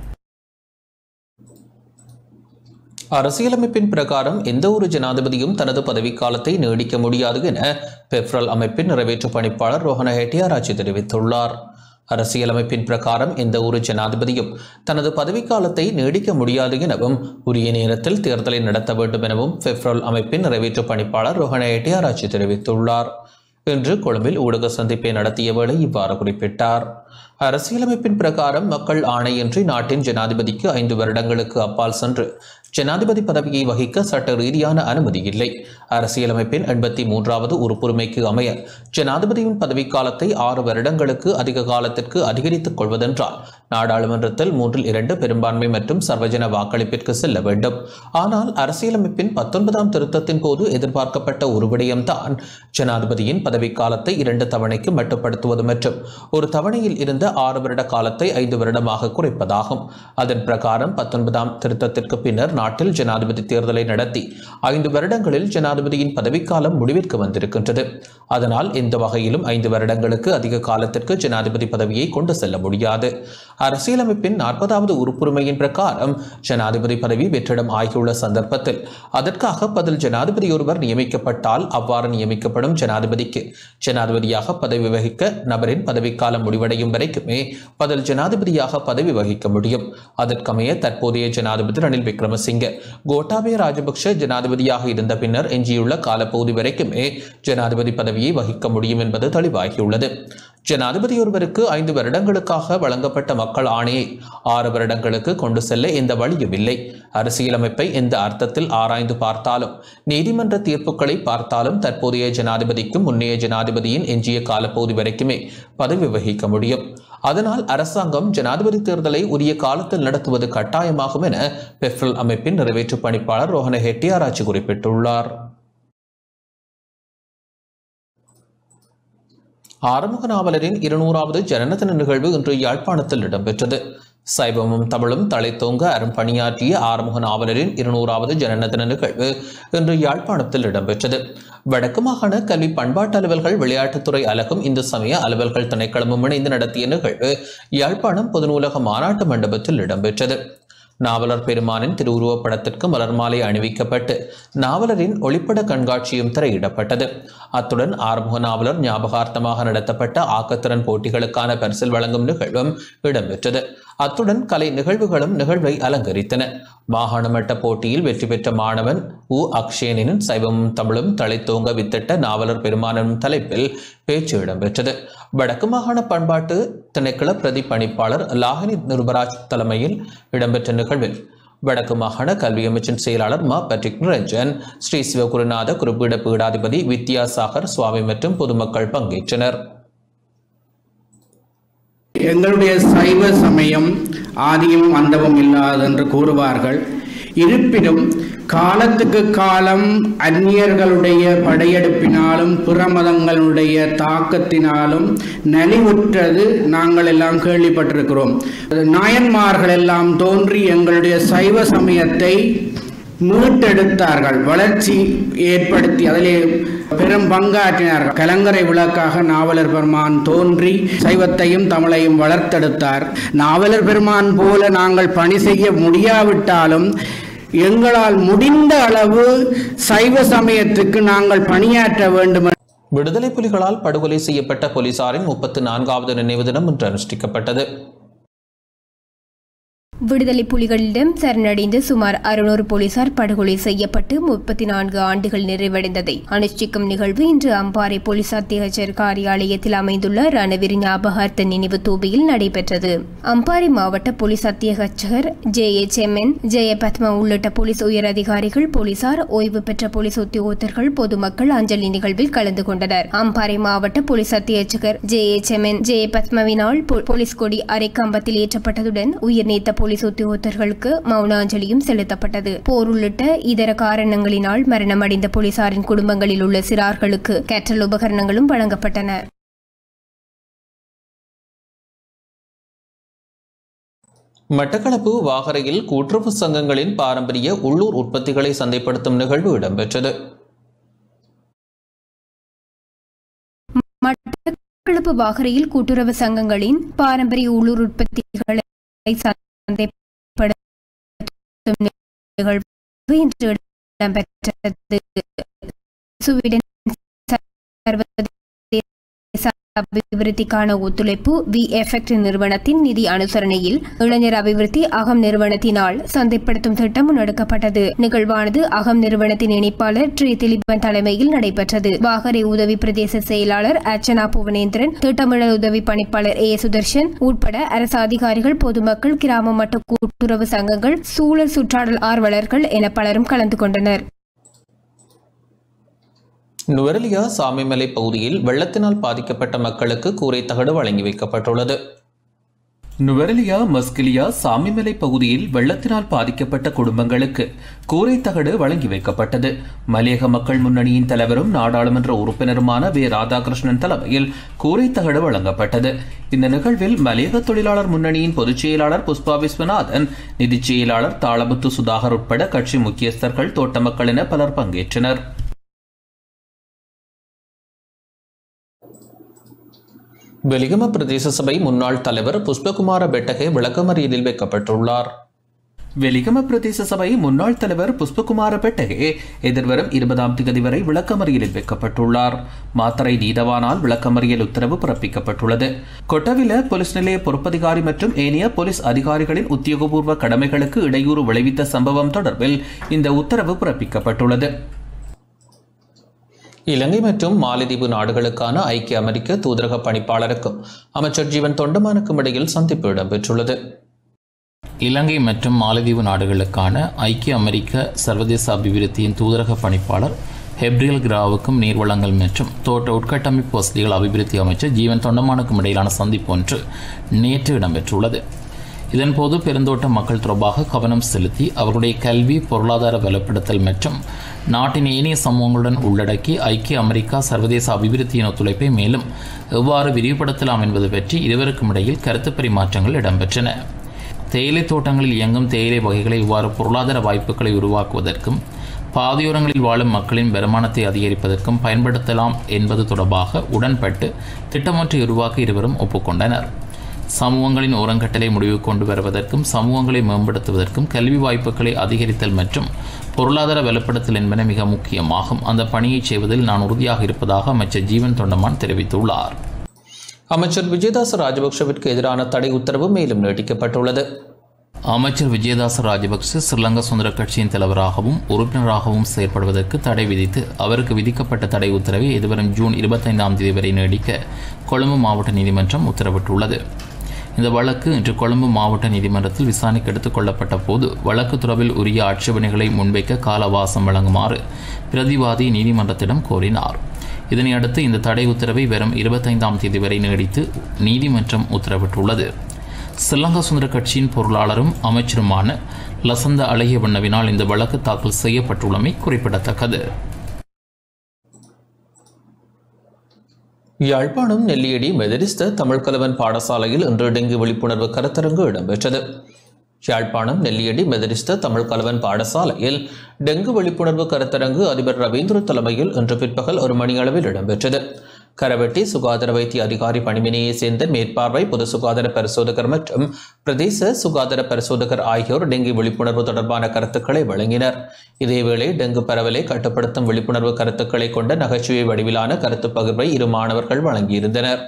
அரசியலமைப்பின் பிரகாரம் எந்த ஒரு ஜனாதிபதியும் தனது பதவிக்காலத்தை நீடிக்க முடியாது என பெப்ரல் அமைப்பின் நிறைவேற்று பணிப்பாளர் ரோஹன ஹெட்டியாராச்சி தெரிவித்துள்ளார் அரசியலமைப்பின் பிரகாரம் எந்த ஒரு ஜனாதிபதியும் தனது பதவிக்காலத்தை நீடிக்க முடியாது எனவும் உரிய நேரத்தில் தேர்தலை நடத்த வேண்டும் எனவும் பெப்ரல் அமைப்பின் நிறைவேற்று பணிப்பாளர் ரோஹன ஹெட்டியாராச்சி தெரிவித்துள்ளார் இன்று கொழும்பில் ஊடக சந்திப்பை நடத்திய வேளை இவ்வாறு குறிப்பிட்டார் அரசியலமைப்பின் பிரகாரம் மக்கள் ஆணையின்றி நாட்டின் ஜனாதிபதிக்கு ஐந்து வருடங்களுக்கு அப்பால் சென்று ஜனாதிபதி பதவியை வகிக்க சட்ட ரீதியான அனுமதி இல்லை அரசியலமைப்பின் எண்பத்தி மூன்றாவது உறுப்புரிமைக்கு அமைய ஜனாதிபதியின் பதவிக்காலத்தை ஆறு வருடங்களுக்கு அதிக காலத்திற்கு அதிகரித்துக் கொள்வதென்றால் நாடாளுமன்றத்தில் மூன்றில் இரண்டு பெரும்பான்மை மற்றும் சர்வஜன வாக்களிப்பிற்கு செல்ல வேண்டும் ஆனால் அரசியலமைப்பின் பத்தொன்பதாம் திருத்தத்தின் போது எதிர்பார்க்கப்பட்ட ஒரு விடயம்தான் ஜனாதிபதியின் பதவிக்காலத்தை இரண்டு தவணைக்கு மட்டுப்படுத்துவது மற்றும் ஒரு தவணையில் இருந்த ஆறு வருட காலத்தை ஐந்து வருடமாக குறைப்பதாகும் அதன் பிரகாரம் பத்தொன்பதாம் திருத்தத்திற்கு பின்னர் நாட்டில் ஜனாதிபதி தேர்தலை நடத்தி ஐந்து வருடங்களில் ஜனாதிபதியின் பதவிக்காலம் முடிவிற்கு வந்திருக்கின்றது அதனால் எந்த வகையிலும் ஐந்து வருடங்களுக்கு அதிக காலத்திற்கு ஜனாதிபதி பதவியை கொண்டு செல்ல முடியாது அரசியலமைப்பின் நாற்பதாவது உறுப்புரிமையின் பிரகாரம் ஜனாதிபதி பதவி வெற்றிடம் ஆகியுள்ள சந்தர்ப்பத்தில் அதற்காக பதில் ஜனாதிபதி ஒருவர் நியமிக்கப்பட்டால் அவ்வாறு நியமிக்கப்படும் ஜனாதிபதிக்கு ஜனாதிபதியாக பதவி வகிக்க நபரின் பதவிக்காலம் முடிவடையும் வரைக்குமே பதில் ஜனாதிபதியாக பதவி வகிக்க முடியும் அதற்கமைய தற்போதைய ஜனாதிபதி ரணில் விக்ரமசிங்கே கோட்டாபய ராஜபக்ஷ ஜனாதிபதியாக இருந்த பின்னர் எஞ்சியுள்ள காலப்பகுதி வரைக்குமே ஜனாதிபதி பதவியை வகிக்க முடியும் என்பது தெளிவாகியுள்ளது ஜனாதிபதி ஒருவருக்கு ஐந்து வருடங்களுக்காக வழங்கப்பட்ட மக்கள் ஆணையை ஆறு வருடங்களுக்கு கொண்டு செல்ல எந்த வழியும் இல்லை அரசியலமைப்பை எந்த அர்த்தத்தில் ஆராய்ந்து பார்த்தாலும் நீதிமன்ற தீர்ப்புகளை பார்த்தாலும் தற்போதைய ஜனாதிபதிக்கும் முன்னைய ஜனாதிபதியின் எஞ்சிய காலப்பகுதி வரைக்குமே பதவி வகிக்க முடியும் அதனால் அரசாங்கம் ஜனாதிபதி தேர்தலை உரிய காலத்தில் நடத்துவது கட்டாயமாகும் என பெஃப்ரல் அமைப்பின் நிறைவேற்று பணிப்பாளர் ரோஹன ஹெட்டி ஆராய்ச்சி குறிப்பிட்டுள்ளார் ஆறுமுக நாவலரின் இருநூறாவது ஜனனதின நிகழ்வு இன்று யாழ்ப்பாணத்தில் இடம்பெற்றது சைவமும் தமிழும் தலைத்தோங்க அரும் பணியாற்றிய ஆறுமுக நாவலரின் இருநூறாவது ஜனனதின நிகழ்வு இன்று யாழ்ப்பாணத்தில் இடம்பெற்றது வடக்கு மாகாண கல்வி பண்பாட்டு அலுவல்கள் விளையாட்டுத்துறை அலகும் இந்து சமய அலுவல்கள் திணைக்களமும் இணைந்து நடத்திய நிகழ்வு யாழ்ப்பாணம் பொதுநூலக மாநாட்டு மண்டபத்தில் இடம்பெற்றது நாவலர் பெருமானின் திருவுருவப் படத்திற்கு மலர் மாலை அணிவிக்கப்பட்டு நாவலரின் ஒளிப்பட கண்காட்சியும் திரையிடப்பட்டது அத்துடன் ஆறுமுக நாவலர் ஞாபகார்த்தமாக நடத்தப்பட்ட ஆக்கத்திறன் போட்டிகளுக்கான பரிசில் வழங்கும் நிகழ்வும் இடம்பெற்றது அத்துடன் கலை நிகழ்வுகளும் நிகழ்வை அலங்கரித்தன மாகாண மட்ட போட்டியில் வெற்றி பெற்ற மாணவன் உ அக்ஷேனின் சைவமும் தமிழும் தலைத்தோங்க வித்திட்ட நாவலர் பெருமானும் தலைப்பில் பேச்சு இடம்பெற்றது வடக்கு மாகாண பண்பாட்டு திணைக்கள பிரதி பணிப்பாளர் லாகினி நிருபராஜ் தலைமையில் இடம்பெற்ற நிகழ்வில் வடக்கு மாகாண கல்வி அமைச்சின் செயலாளர் மா பட்ரிக் நிரஞ்சன் ஸ்ரீ சிவகுருநாத குறிப்பீட பீடாதிபதி வித்யாசாகர் சுவாமி மற்றும் பொதுமக்கள் பங்கேற்றனர் எங்களுடைய சைவ சமயம் ஆதியும் அந்தமும் இல்லாது என்று கூறுவார்கள் இருப்பினும் காலத்துக்கு காலம் அந்நியர்களுடைய படையெடுப்பினாலும் பிற மதங்களுடைய தாக்கத்தினாலும் நலிவுற்றது நாங்கள் எல்லாம் கேள்விப்பட்டிருக்கிறோம் நாயன்மார்கள் எல்லாம் தோன்றி எங்களுடைய சைவ சமயத்தை மீட்டெடுத்தார்கள் வளர்ச்சி ஏற்படுத்தி அதிலே பெரும் பங்காற்றினார்கள் கலங்கரை விளக்காக நாவலர் பெருமான் தோன்றி சைவத்தையும் தமிழையும் வளர்த்தெடுத்தார் நாவலர் பெருமான் போல நாங்கள் பணி செய்ய முடியாவிட்டாலும் எங்களால் முடிந்த அளவு சைவ சமயத்துக்கு நாங்கள் பணியாற்ற வேண்டும் விடுதலை புலிகளால் படுகொலை செய்யப்பட்ட போலீசாரின் முப்பத்து நான்காவது நினைவு தினம் இன்று அனுஷ்டிக்கப்பட்டது விடுதலை புலிகளிடம் சரணடைந்து சுமார் அறுநூறு போலீசார் படுகொலை செய்யப்பட்டு முப்பத்தி நான்கு ஆண்டுகள் நிறைவடைந்ததை அனுஷ்டிக்கும் நிகழ்வு இன்று அம்பாறை போலீஸ் அத்தியட்சர் காரியாலயத்தில் அமைந்துள்ள ரணவீர் ஞாபகார்த்த நினைவு தூபியில் நடைபெற்றது அம்பாறை மாவட்ட போலீஸ் அத்தியட்சகர் J H M N Jayapathma உள்ளிட்ட போலீஸ் உயர் அதிகாரிகள் போலீசார் ஓய்வு பெற்ற போலீஸ் உத்தியோகத்தர்கள் பொதுமக்கள் அஞ்சலி நிகழ்வில் கலந்து கொண்டனர் அம்பாறை மாவட்ட போலீஸ் அத்தியட்சகர் ஜே எச் எம் என் ஜெயபத்மவினால் போ- போலீஸ் கொடி அரைக்கம்பத்தில் ஏற்றப்பட்டதுடன் உயிர் நீத்த போலீஸ் உத்தியோகத்தர்களுக்கு மௌன அஞ்சலியும் செலுத்தப்பட்டது போர் உள்ளிட்ட இதர காரணங்களினால் மரணமடைந்த போலீசாரின் குடும்பங்களில் உள்ள சிறார்களுக்கு கேட்டல் உபகரணங்களும் வழங்கப்பட்டன மட்டக்களப்பு வாகரையில் கூட்டுறவு சங்கங்களின் பாரம்பரிய உள்ளூர் உற்பத்திகளை சந்தைப்படுத்தும் நிகழ்வு இடம்பெற்றது மட்டக்களப்பு வாகரையில் கூட்டுறவு சங்கங்களின் பாரம்பரிய உள்ளூர் உற்பத்திகளை சந்தைப்படுத்தும் நிகழ்வு இன்று இடம்பெற்றது சுவீடன் சர்வதேச அபிவிருத்திக்கான ஒத்துழைப்பு வி எஃபெக்ட் நிறுவனத்தின் நிதி அனுசரணையில் இளைஞர் அபிவிருத்தி அகம் நிறுவனத்தினால் சந்தைப்படுத்தும் திட்டம் முன்னெடுக்கப்பட்டது நிகழ்வானது அகம் நிறுவனத்தின் இணைப்பாளர் ட்ரீ திலீபன் தலைமையில் நடைபெற்றது வாகரை உதவி பிரதேச செயலாளர் அர்ச்சனா புவனேந்திரன் திட்டமிடல் உதவி பணிப்பாளர் ஏ சுதர்ஷன் உட்பட அரசு அதிகாரிகள் பொதுமக்கள் கிராம மட்ட கூட்டுறவு சங்கங்கள் சூழல் சுற்றாடல் ஆர்வலர்கள் என பலரும் கலந்து கொண்டனர் நுவரெலியா சாமிமலை பகுதியில் வெள்ளத்தினால் பாதிக்கப்பட்ட மக்களுக்கு கூரை தகடு வழங்கி வைக்கப்பட்டுள்ளது நுவரெலியா மஸ்கிலியா சாமிமலை பகுதியில் வெள்ளத்தினால் பாதிக்கப்பட்ட குடும்பங்களுக்கு கூரை தகடு வழங்கி வைக்கப்பட்டது மலையக மக்கள் முன்னணியின் தலைவரும் நாடாளுமன்ற உறுப்பினருமான வே ராதாகிருஷ்ணன் தலைமையில் கூரை தகடு வழங்கப்பட்டது இந்த நிகழ்வில் மலையக தொழிலாளர் முன்னணியின் பொதுச் செயலாளர் புஷ்பா விஸ்வநாதன் நிதிச் செயலாளர் தாளமுத்து சுதாகர் உட்பட கட்சி முக்கியஸ்தர்கள் தோட்ட மக்கள் என பலர் பங்கேற்றனர் வெலிகம பிரதேச சபை முன்னாள் தலைவர் புஷ்பகுமார பெட்டகே விளக்கமறியலில் வைக்கப்பட்டுள்ளார் வெலிகம பிரதேச சபை முன்னாள் தலைவர் புஷ்பகுமார பெட்டகே எதிர்வரும் இருபதாம் தேதி வரை விளக்கமறியலில் வைக்கப்பட்டுள்ளார் மாத்தரை நீதவானால் விளக்கமறியல் உத்தரவு பிறப்பிக்கப்பட்டுள்ளது கொட்டவில போலீஸ் நிலைய பொறுப்பதிகாரி மற்றும் ஏனைய போலீஸ் அதிகாரிகளின் உத்தியோகபூர்வ கடமைகளுக்கு இடையூறு விளைவித்த சம்பவம் தொடர்பில் இந்த உத்தரவு பிறப்பிக்கப்பட்டுள்ளது இலங்கை மற்றும் மாலத்தீவு நாடுகளுக்கான ஐக்கிய அமெரிக்க தூதரக பணிப்பாளருக்கும் அமைச்சர் ஜீவன் தொண்டமானுக்கும் இடையில் சந்திப்பு இடம்பெற்றுள்ளது இலங்கை மற்றும் மாலத்தீவு நாடுகளுக்கான ஐக்கிய அமெரிக்க சர்வதேச அபிவிருத்தியின் தூதரக பணிப்பாளர் ஹெப்ரியல் கிராவுக்கும் நீர்வளங்கள் மற்றும் தோட்ட உட்கட்டமைப்பு வசதிகள் அபிவிருத்தி அமைச்சர் ஜீவன் தொண்டமானுக்கும் இடையிலான சந்திப்பு ஒன்று நேற்று இடம்பெற்றுள்ளது இதன்போது பெருந்தோட்ட மக்கள் தொடர்பாக கவனம் செலுத்தி அவர்களுடைய கல்வி பொருளாதார வலுப்படுத்தல் மற்றும் நாட்டின் ஏனைய சமூகங்களுடன் உள்ளடக்கி ஐக்கிய அமெரிக்கா சர்வதேச அபிவிருத்தியின் ஒத்துழைப்பை மேலும் எவ்வாறு விரிவுபடுத்தலாம் என்பது பற்றி இருவருக்கும் இடையில் கருத்து பரிமாற்றங்கள் இடம்பெற்றன தேயிலை தோட்டங்களில் இயங்கும் தேயிலை வகைகளை இவ்வாறு பொருளாதார வாய்ப்புகளை உருவாக்குவதற்கும் பாதையோரங்களில் வாழும் மக்களின் வருமானத்தை அதிகரிப்பதற்கும் பயன்படுத்தலாம் என்பது தொடர்பாக உடன்பட்டு திட்டமொன்றை உருவாக்க இருவரும் ஒப்புக்கொண்டனர் சமூகங்களின் ஓரங்கட்டலை முடிவு கொண்டு வருவதற்கும் சமூகங்களை மேம்படுத்துவதற்கும் கல்வி வாய்ப்புகளை அதிகரித்தல் மற்றும் பொருளாதார வலுப்படுத்தல் என்பன மிக முக்கியமாகும் அந்த பணியை செய்வதில் நான் உறுதியாக இருப்பதாக அமைச்சர் ஜீவன் தொண்டமான் தெரிவித்துள்ளார் அமைச்சர் விஜயதாச ராஜபக்ஷவிற்கு எதிரான தடை உத்தரவு மேலும் நீட்டிக்கப்பட்டுள்ளது அமைச்சர் விஜயதாச ராஜபக்ச ஸ்ரீலங்கா சுதந்திர கட்சியின் தலைவராகவும் உறுப்பினராகவும் செயற்படுவதற்கு தடை விதித்து அவருக்கு விதிக்கப்பட்ட தடை உத்தரவை எதிர்வரும் ஜூன் இருபத்தைந்தாம் தேதி வரை நீடிக்க கொழும்பு மாவட்ட நீதிமன்றம் உத்தரவிட்டுள்ளது இந்த வழக்கு இன்று கொழும்பு மாவட்ட நீதிமன்றத்தில் விசாரணைக்கு எடுத்துக் கொள்ளப்பட்ட போது வழக்கு தொடர்பில் உரிய ஆட்சேபனைகளை முன்வைக்க கால அவகாசம் வழங்குமாறு பிரதிவாதி நீதிமன்றத்திடம் கோரினார் இதனையடுத்து இந்த தடை உத்தரவை வெறும் இருபத்தைந்தாம் தேதி வரை நீடித்து நீதிமன்றம் உத்தரவிட்டுள்ளது ஸ்ரீலங்கா சுதந்திர கட்சியின் பொருளாளரும் அமைச்சருமான லசந்த அழகிய வண்ணவினால் இந்த வழக்கு தாக்கல் செய்யப்பட்டுள்ளமை குறிப்பிடத்தக்கது யாழ்ப்பாணம் நெல்லியடி மெதரிஸ்த தமிழ் கலவன் பாடசாலையில் இன்று டெங்கு விழிப்புணர்வு கருத்தரங்கு இடம்பெற்றது யாழ்ப்பாணம் நெல்லியடி மெதரிஸ்த தமிழ் கலவன் பாடசாலையில் டெங்கு விழிப்புணர்வு கருத்தரங்கு அதிபர் ரவீந்திர தலைமையில் இன்று பிற்பகல் ஒரு மணி அளவில் இடம்பெற்றது கரவெட்டி சுகாதார வைத்திய அதிகாரி பணிமனையை சேர்ந்த மேற்பார்வை பொது சுகாதார பரிசோதகர் மற்றும் பிரதேச சுகாதார பரிசோதகர் ஆகியோர் டெங்கு விழிப்புணர்வு தொடர்பான கருத்துக்களை வழங்கினர் இதேவேளை டெங்கு பரவலை கட்டுப்படுத்தும் விழிப்புணர்வு கருத்துக்களை கொண்ட நகைச்சுவை வடிவிலான கருத்து பகிர்வை இரு மாணவர்கள் வழங்கியிருந்தனர்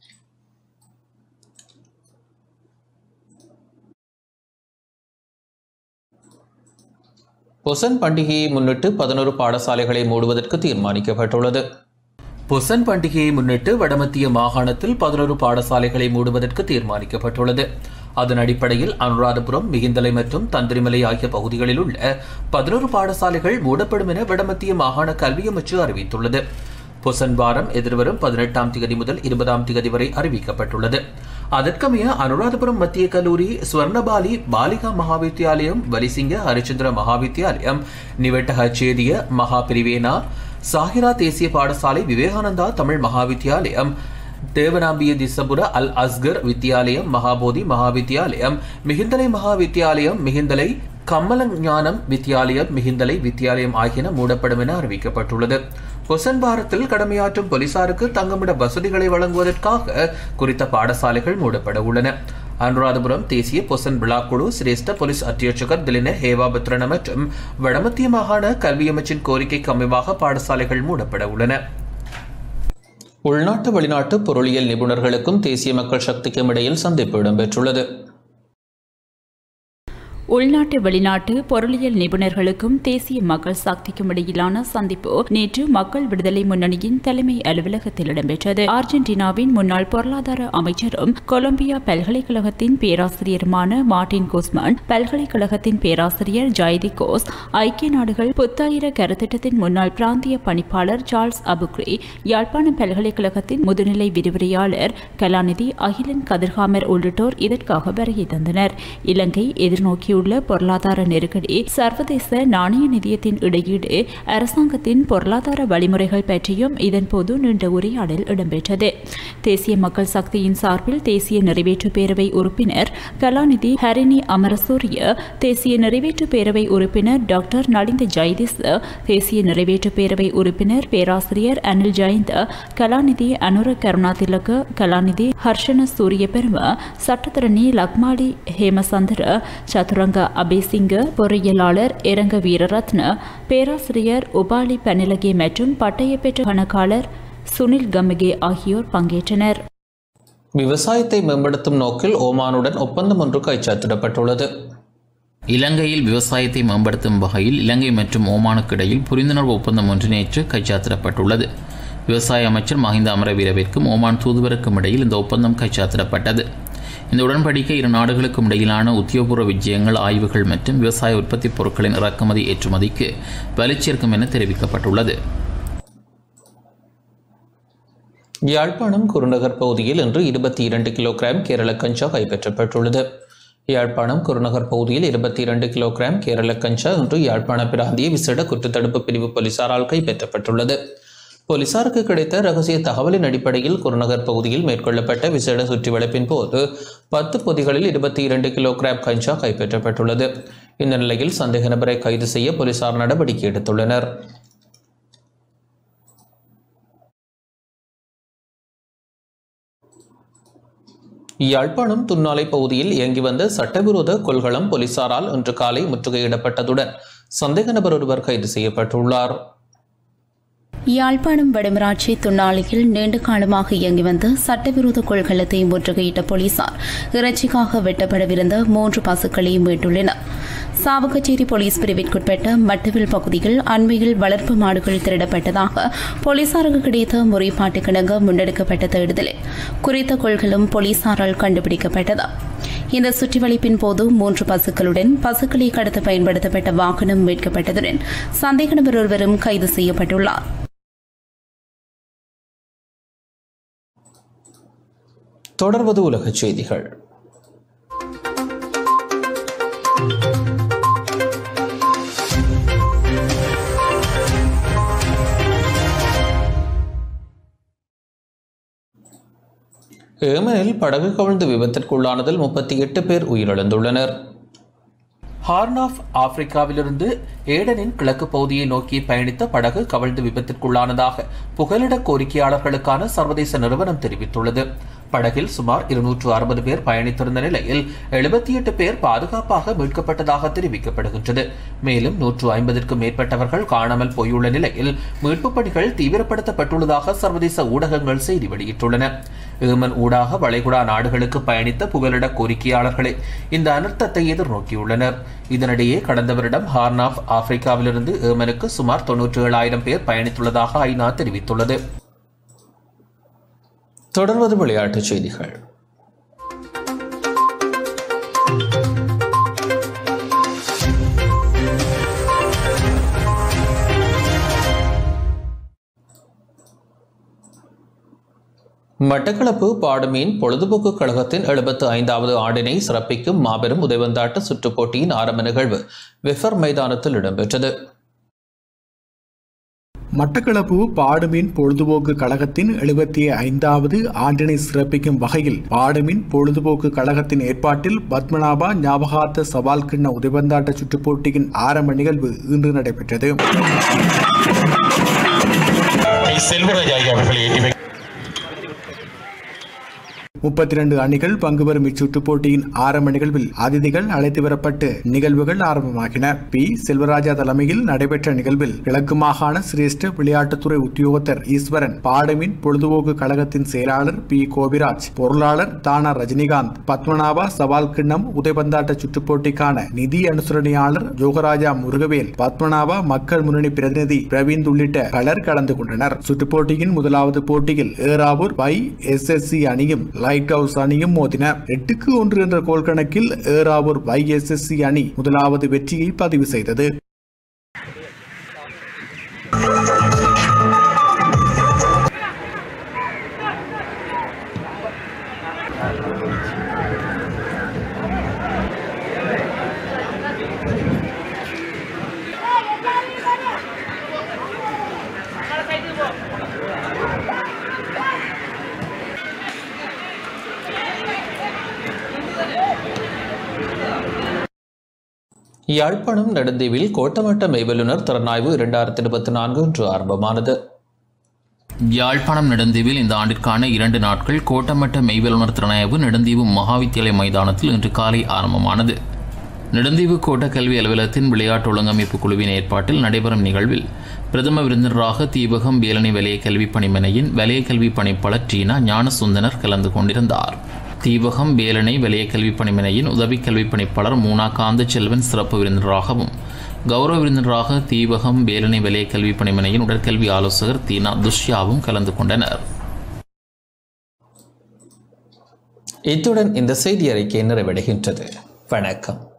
பொசன் பண்டிகையை முன்னிட்டு பதினோரு பாடசாலைகளை மூடுவதற்கு தீர்மானிக்கப்பட்டுள்ளது பொசன் பண்டிகையை முன்னிட்டு வடமத்திய மாகாணத்தில் பதினோரு பாடசாலைகளை மூடுவதற்கு தீர்மானிக்கப்பட்டுள்ளது அதன் அடிப்படையில் அனுராதபுரம் மிகிந்தலை மற்றும் தந்திரிமலை ஆகிய பகுதிகளில் உள்ள பதினோரு பாடசாலைகள் மூடப்படும் என வடமத்திய மாகாண கல்வி அமைச்சு அறிவித்துள்ளது பொசன் வாரம் எதிர்வரும் பதினெட்டாம் திகதி முதல் இருபதாம் திகதி வரை அறிவிக்கப்பட்டுள்ளது அதற்கமைய அனுராதபுரம் மத்திய கல்லூரி ஸ்வர்ணபாலி பாலிகா மகாவித்யாலயம் வலிசிங்க ஹரிச்சந்திர மகாவித்யாலயம் நிவட்டக சேதிய மகா பிரிவேனா சாகிரா தேசிய பாடசாலை விவேகானந்தா தமிழ் மகாவித்யாலயம் தேவனாம்பிய திசபுர அல் அஸ்கர் வித்யாலயம் மகாபோதி மகாவித்யாலயம் மிகிந்தலை மகாவித்யாலயம் மிகிந்தலை கம்மலஞானம் வித்யாலயம் மிகிந்தலை வித்யாலயம் ஆகியன மூடப்படும் என அறிவிக்கப்பட்டுள்ளது பொசன் பாரத்தில் கடமையாற்றும் போலீசாருக்கு தங்குமிட வசதிகளை வழங்குவதற்காக குறித்த பாடசாலைகள் மூடப்பட உள்ளன அனுராதபுரம் தேசிய பொசன் விழாக்குழு சிரேஷ்ட போலீஸ் அத்தியட்சகர் திலின ஹேவாபத்ரன மற்றும் வடமத்திய மாகாண கல்வி அமைச்சின் கோரிக்கைக்கு அமைவாக பாடசாலைகள் மூடப்பட உள்ளன உள்நாட்டு வெளிநாட்டு பொருளியல் நிபுணர்களுக்கும் தேசிய மக்கள் சக்திக்கும் இடையில் சந்திப்பு இடம்பெற்றுள்ளது உள்நாட்டு வெளிநாட்டு பொருளியல் நிபுணர்களுக்கும் தேசிய மக்கள் சக்திக்கும் இடையிலான சந்திப்பு நேற்று மக்கள் விடுதலை முன்னணியின் தலைமை அலுவலகத்தில் இடம்பெற்றது அர்ஜென்டினாவின் முன்னாள் பொருளாதார அமைச்சரும் கொலம்பியா பல்கலைக்கழகத்தின் பேராசிரியருமான மார்டின் குஸ்மான் பல்கலைக்கழகத்தின் பேராசிரியர் ஜாய்தி கோஸ் ஐக்கிய நாடுகள் புத்தாயிர கருத்திட்டத்தின் முன்னாள் பிராந்திய பணிப்பாளர் சார்ல்ஸ் அபுக்ரி யாழ்ப்பாணம் பல்கலைக்கழகத்தின் முதுநிலை விரிவுரையாளர் கலாநிதி அகிலன் கதிர்காமர் உள்ளிட்டோர் இதற்காக வருகை தந்தனர் இலங்கை எதிர்நோக்கி உள்ள பொருளாதார நெருக்கடி சர்வதேச நாணய நிதியத்தின் இடையீடு அரசாங்கத்தின் பொருளாதார வழிமுறைகள் பற்றியும் இதன்போது நீண்ட உரையாடல் இடம்பெற்றது தேசிய மக்கள் சக்தியின் சார்பில் தேசிய நிறைவேற்று பேரவை உறுப்பினர் கலாநிதி ஹரிணி அமரசூரிய தேசிய நிறைவேற்று பேரவை உறுப்பினர் டாக்டர் நலிந்த ஜெயதிஸ் தேசிய நிறைவேற்று பேரவை உறுப்பினர் பேராசிரியர் அனில் ஜெயந்த் கலாநிதி அனுர கருணாதிலக கலாநிதி ஹர்ஷன சூரிய பெரும சட்டத்தரணி லக்மாலி ஹேமசந்திர சதுரங்க அபேசிங்க பொறியியலாளர் இரங்க வீரரத்ன பேராசிரியர் உபாலி பனிலகே மற்றும் பட்டய பெற்ற கணக்காளர் சுனில் கமகே ஆகியோர் பங்கேற்றனர் விவசாயத்தை மேம்படுத்தும் நோக்கில் ஓமானுடன் ஒப்பந்தம் ஒன்று கைச்சாத்திடப்பட்டுள்ளது இலங்கையில் விவசாயத்தை மேம்படுத்தும் வகையில் இலங்கை மற்றும் ஓமானுக்கு இடையில் புரிந்துணர்வு ஒப்பந்தம் ஒன்று நேற்று கைச்சாத்திடப்பட்டுள்ளது விவசாய அமைச்சர் மஹிந்த அமரவீரவிற்கும் ஓமான் தூதுவருக்கும் இடையில் இந்த ஒப்பந்தம் கைச்சாத்திடப்பட்டது இந்த உடன்படிக்கை இரு நாடுகளுக்கும் இடையிலான உத்தியோகபூர்வ விஜயங்கள் ஆய்வுகள் மற்றும் விவசாய உற்பத்தி பொருட்களின் இறக்குமதி ஏற்றுமதிக்கு வலுச்சேர்க்கும் என தெரிவிக்கப்பட்டுள்ளது யாழ்ப்பாணம் குருநகர் பகுதியில் இன்று இருபத்தி இரண்டு கிலோகிராம் கேரள கஞ்சா கைப்பற்றப்பட்டுள்ளது யாழ்ப்பாணம் குருநகர் பகுதியில் இருபத்தி இரண்டு கிலோகிராம் கேரள கஞ்சா இன்று யாழ்ப்பாண பிராந்திய விசேட குற்றத்தடுப்பு பிரிவு போலீசாரால் கைப்பற்றப்பட்டுள்ளது போலீசாருக்கு கிடைத்த ரகசிய தகவலின் அடிப்படையில் குருநகர் பகுதியில் மேற்கொள்ளப்பட்ட விசேட சுற்றிவளைப்பின் போது பத்து பொதிகளில் இருபத்தி இரண்டு கிலோகிராம் கஞ்சா கைப்பற்றப்பட்டுள்ளது இந்த நிலையில் சந்தேக நபரை கைது செய்ய போலீசார் நடவடிக்கை எடுத்துள்ளனர் யாழ்ப்பாணம் துன்னாலை பகுதியில் இயங்கி வந்த சட்டவிரோத கொள்கலம் போலீசாரால் இன்று காலை முற்றுகையிடப்பட்டதுடன் சந்தேக நபர் ஒருவர் கைது செய்யப்பட்டுள்ளார் யாழ்ப்பாணம் வடமராட்சி துண்ணாலையில் நீண்ட காலமாக இயங்கி வந்த சட்டவிரோத கொள்கலத்தை முற்றுகையிட்ட போலீசார் இறைச்சிக்காக வெட்டப்படவிருந்த மூன்று பசுக்களை மீட்டுள்ளனர் சாவகச்சேரி போலீஸ் பிரிவிற்குட்பட்ட மட்டவில் பகுதியில் அண்மையில் வளர்ப்பு மாடுகள் திருடப்பட்டதாக போலீசாருக்கு கிடைத்த முறைப்பாட்டுக்கிணங்க முன்னெடுக்கப்பட்ட தேடுதலில் குறித்த கொள்கலும் போலீசாரால் கண்டுபிடிக்கப்பட்டது இந்த சுற்றிவளைப்பின் போது மூன்று பசுக்களுடன் பசுக்களை கடத்த பயன்படுத்தப்பட்ட வாகனம் மீட்கப்பட்டதுடன் சந்தேக நபர் ஒருவரும் கைது செய்யப்பட்டுள்ளார் தொடர்வது உலகச் செய்திகள் ஏமனில் படகு கவிழ்ந்து விபத்திற்குள்ளானதில் முப்பத்தி எட்டு பேர் உயிரிழந்துள்ளனர் ஹார்ன் ஆஃப் ஆப்பிரிக்காவிலிருந்து ஏடனின் கிழக்கு பகுதியை நோக்கி பயணித்த படகு கவிழ்ந்து விபத்திற்குள்ளானதாக புகலிட கோரிக்கையாளர்களுக்கான சர்வதேச நிறுவனம் தெரிவித்துள்ளது படகில் சுமார் இருநூற்று அறுபது பேர் பயணித்திருந்த நிலையில் எழுபத்தி எட்டு பேர் பாதுகாப்பாக மீட்கப்பட்டதாக தெரிவிக்கப்படுகின்றது மேலும் நூற்று ஐம்பதற்கும் மேற்பட்டவர்கள் காணாமல் போயுள்ள நிலையில் மீட்புப் பணிகள் தீவிரப்படுத்தப்பட்டுள்ளதாக சர்வதேச ஊடகங்கள் செய்தி வெளியிட்டுள்ளன ஏமன் ஊடாக வளைகுடா நாடுகளுக்கு பயணித்த புகலிட கோரிக்கையாளர்களே இந்த அனர்த்தத்தை எதிர்நோக்கியுள்ளனர் இதனிடையே கடந்த வருடம் ஹார்ன் ஆஃப் ஆப்பிரிக்காவிலிருந்து ஏமனுக்கு சுமார் தொன்னூற்றி ஏழாயிரம் பேர் பயணித்துள்ளதாக ஐநா தெரிவித்துள்ளது தொடர்வது விளையாட்டுச் செய்திகள் மட்டக்களப்பு பாடுமீன் பொழுதுபோக்கு கழகத்தின் எழுபத்து ஐந்தாவது ஆண்டினை சிறப்பிக்கும் மாபெரும் உதைவந்தாட்ட சுற்றுப் போட்டியின் ஆரம்ப நிகழ்வு விஃபர் மைதானத்தில் இடம்பெற்றது மட்டக்களப்பு பாடுமீன் பொழுதுபோக்கு கழகத்தின் எழுபத்தி ஐந்தாவது ஆண்டினை சிறப்பிக்கும் வகையில் பாடுமீன் பொழுதுபோக்கு கழகத்தின் ஏற்பாட்டில் பத்மநாபா ஞாபகார்த்த சவால் கிண்ண உதைபந்தாட்ட சுற்றுப் போட்டியின் ஆரம்ப நிகழ்வு இன்று நடைபெற்றது செல்வராஜ் ஆகிய அவர்களை ஏற்றி வை- முப்பத்தி இரண்டு அணிகள் பங்கு பெறும் இச்சுற்றுப் போட்டியின் ஆரம்ப நிகழ்வில் அதிதிகள் அழைத்து வரப்பட்டு நிகழ்வுகள் ஆரம்பமாகின பி செல்வராஜா தலைமையில் நடைபெற்ற நிகழ்வில் கிழக்கு மாகாண சிரேஷ்ட விளையாட்டுத்துறை உத்தியோகத்தர் ஈஸ்வரன் பாடமின் பொழுதுபோக்கு கழகத்தின் செயலாளர் பி கோபிராஜ் பொருளாளர் தானா ரஜினிகாந்த் பத்மநாபா சவால் கிண்ணம் உதைபந்தாட்ட சுற்றுப் போட்டிக்கான நிதி அனுசரணையாளர் யோகராஜா முருகவேல் பத்மநாபா மக்கள் முன்னணி பிரதிநிதி பிரவீந்த் உள்ளிட்ட பலர் கலந்து கொண்டனர் சுற்றுப் போட்டியின் முதலாவது போட்டியில் ஏராவூர் பை எஸ்எஸ்சி அணியும் லைட் ஹவுஸ் அணியும் மோதின எட்டுக்கு ஒன்று என்ற கோல் கணக்கில் ஏராவூர் பை எஸ்எஸ்சி அணி முதலாவது வெற்றியை பதிவு செய்தது யாழ்ப்பாணம் நெடுந்தீவில் கோட்டமட்ட மெய்வல்லுநர் திறனாய்வு இரண்டாயிரத்தி இருபத்தி நான்கு இன்று ஆரம்பமானது யாழ்ப்பாணம் நெடுந்தீவில் இந்த ஆண்டிற்கான இரண்டு நாட்கள் கோட்டமட்ட மெய்வல்லுநர் திறனாய்வு நெடுந்தீவு மகாவித்தியாலய மைதானத்தில் இன்று காலை ஆரம்பமானது நெடுந்தீவு கோட்ட கல்வி அலுவலகத்தின் விளையாட்டு ஒழுங்கமைப்பு குழுவின் ஏற்பாட்டில் நடைபெறும் நிகழ்வில் பிரதம விருந்தினராக தீபகம் வேலணி வலய கல்வி பணிமனையின் வலய கல்வி பணிப்பாளர் டீனா ஞானசுந்தனர் கலந்து கொண்டிருந்தார் தீவகம் வேலனை வலய கல்விப் பணிமனையின் உதவி கல்விப் பணிப்பாளர் மூனா காந்த செல்வன் சிறப்பு விருந்தினராகவும் கௌரவ விருந்தினராக தீவகம் வேலனை வலய கல்விப் பணிமனையின் உடற்கல்வி ஆலோசகர் தீனா துஷ்யாவும் கலந்து கொண்டனர் இத்துடன் இந்த செய்தி அறிக்கை நிறைவடைகின்றது வணக்கம்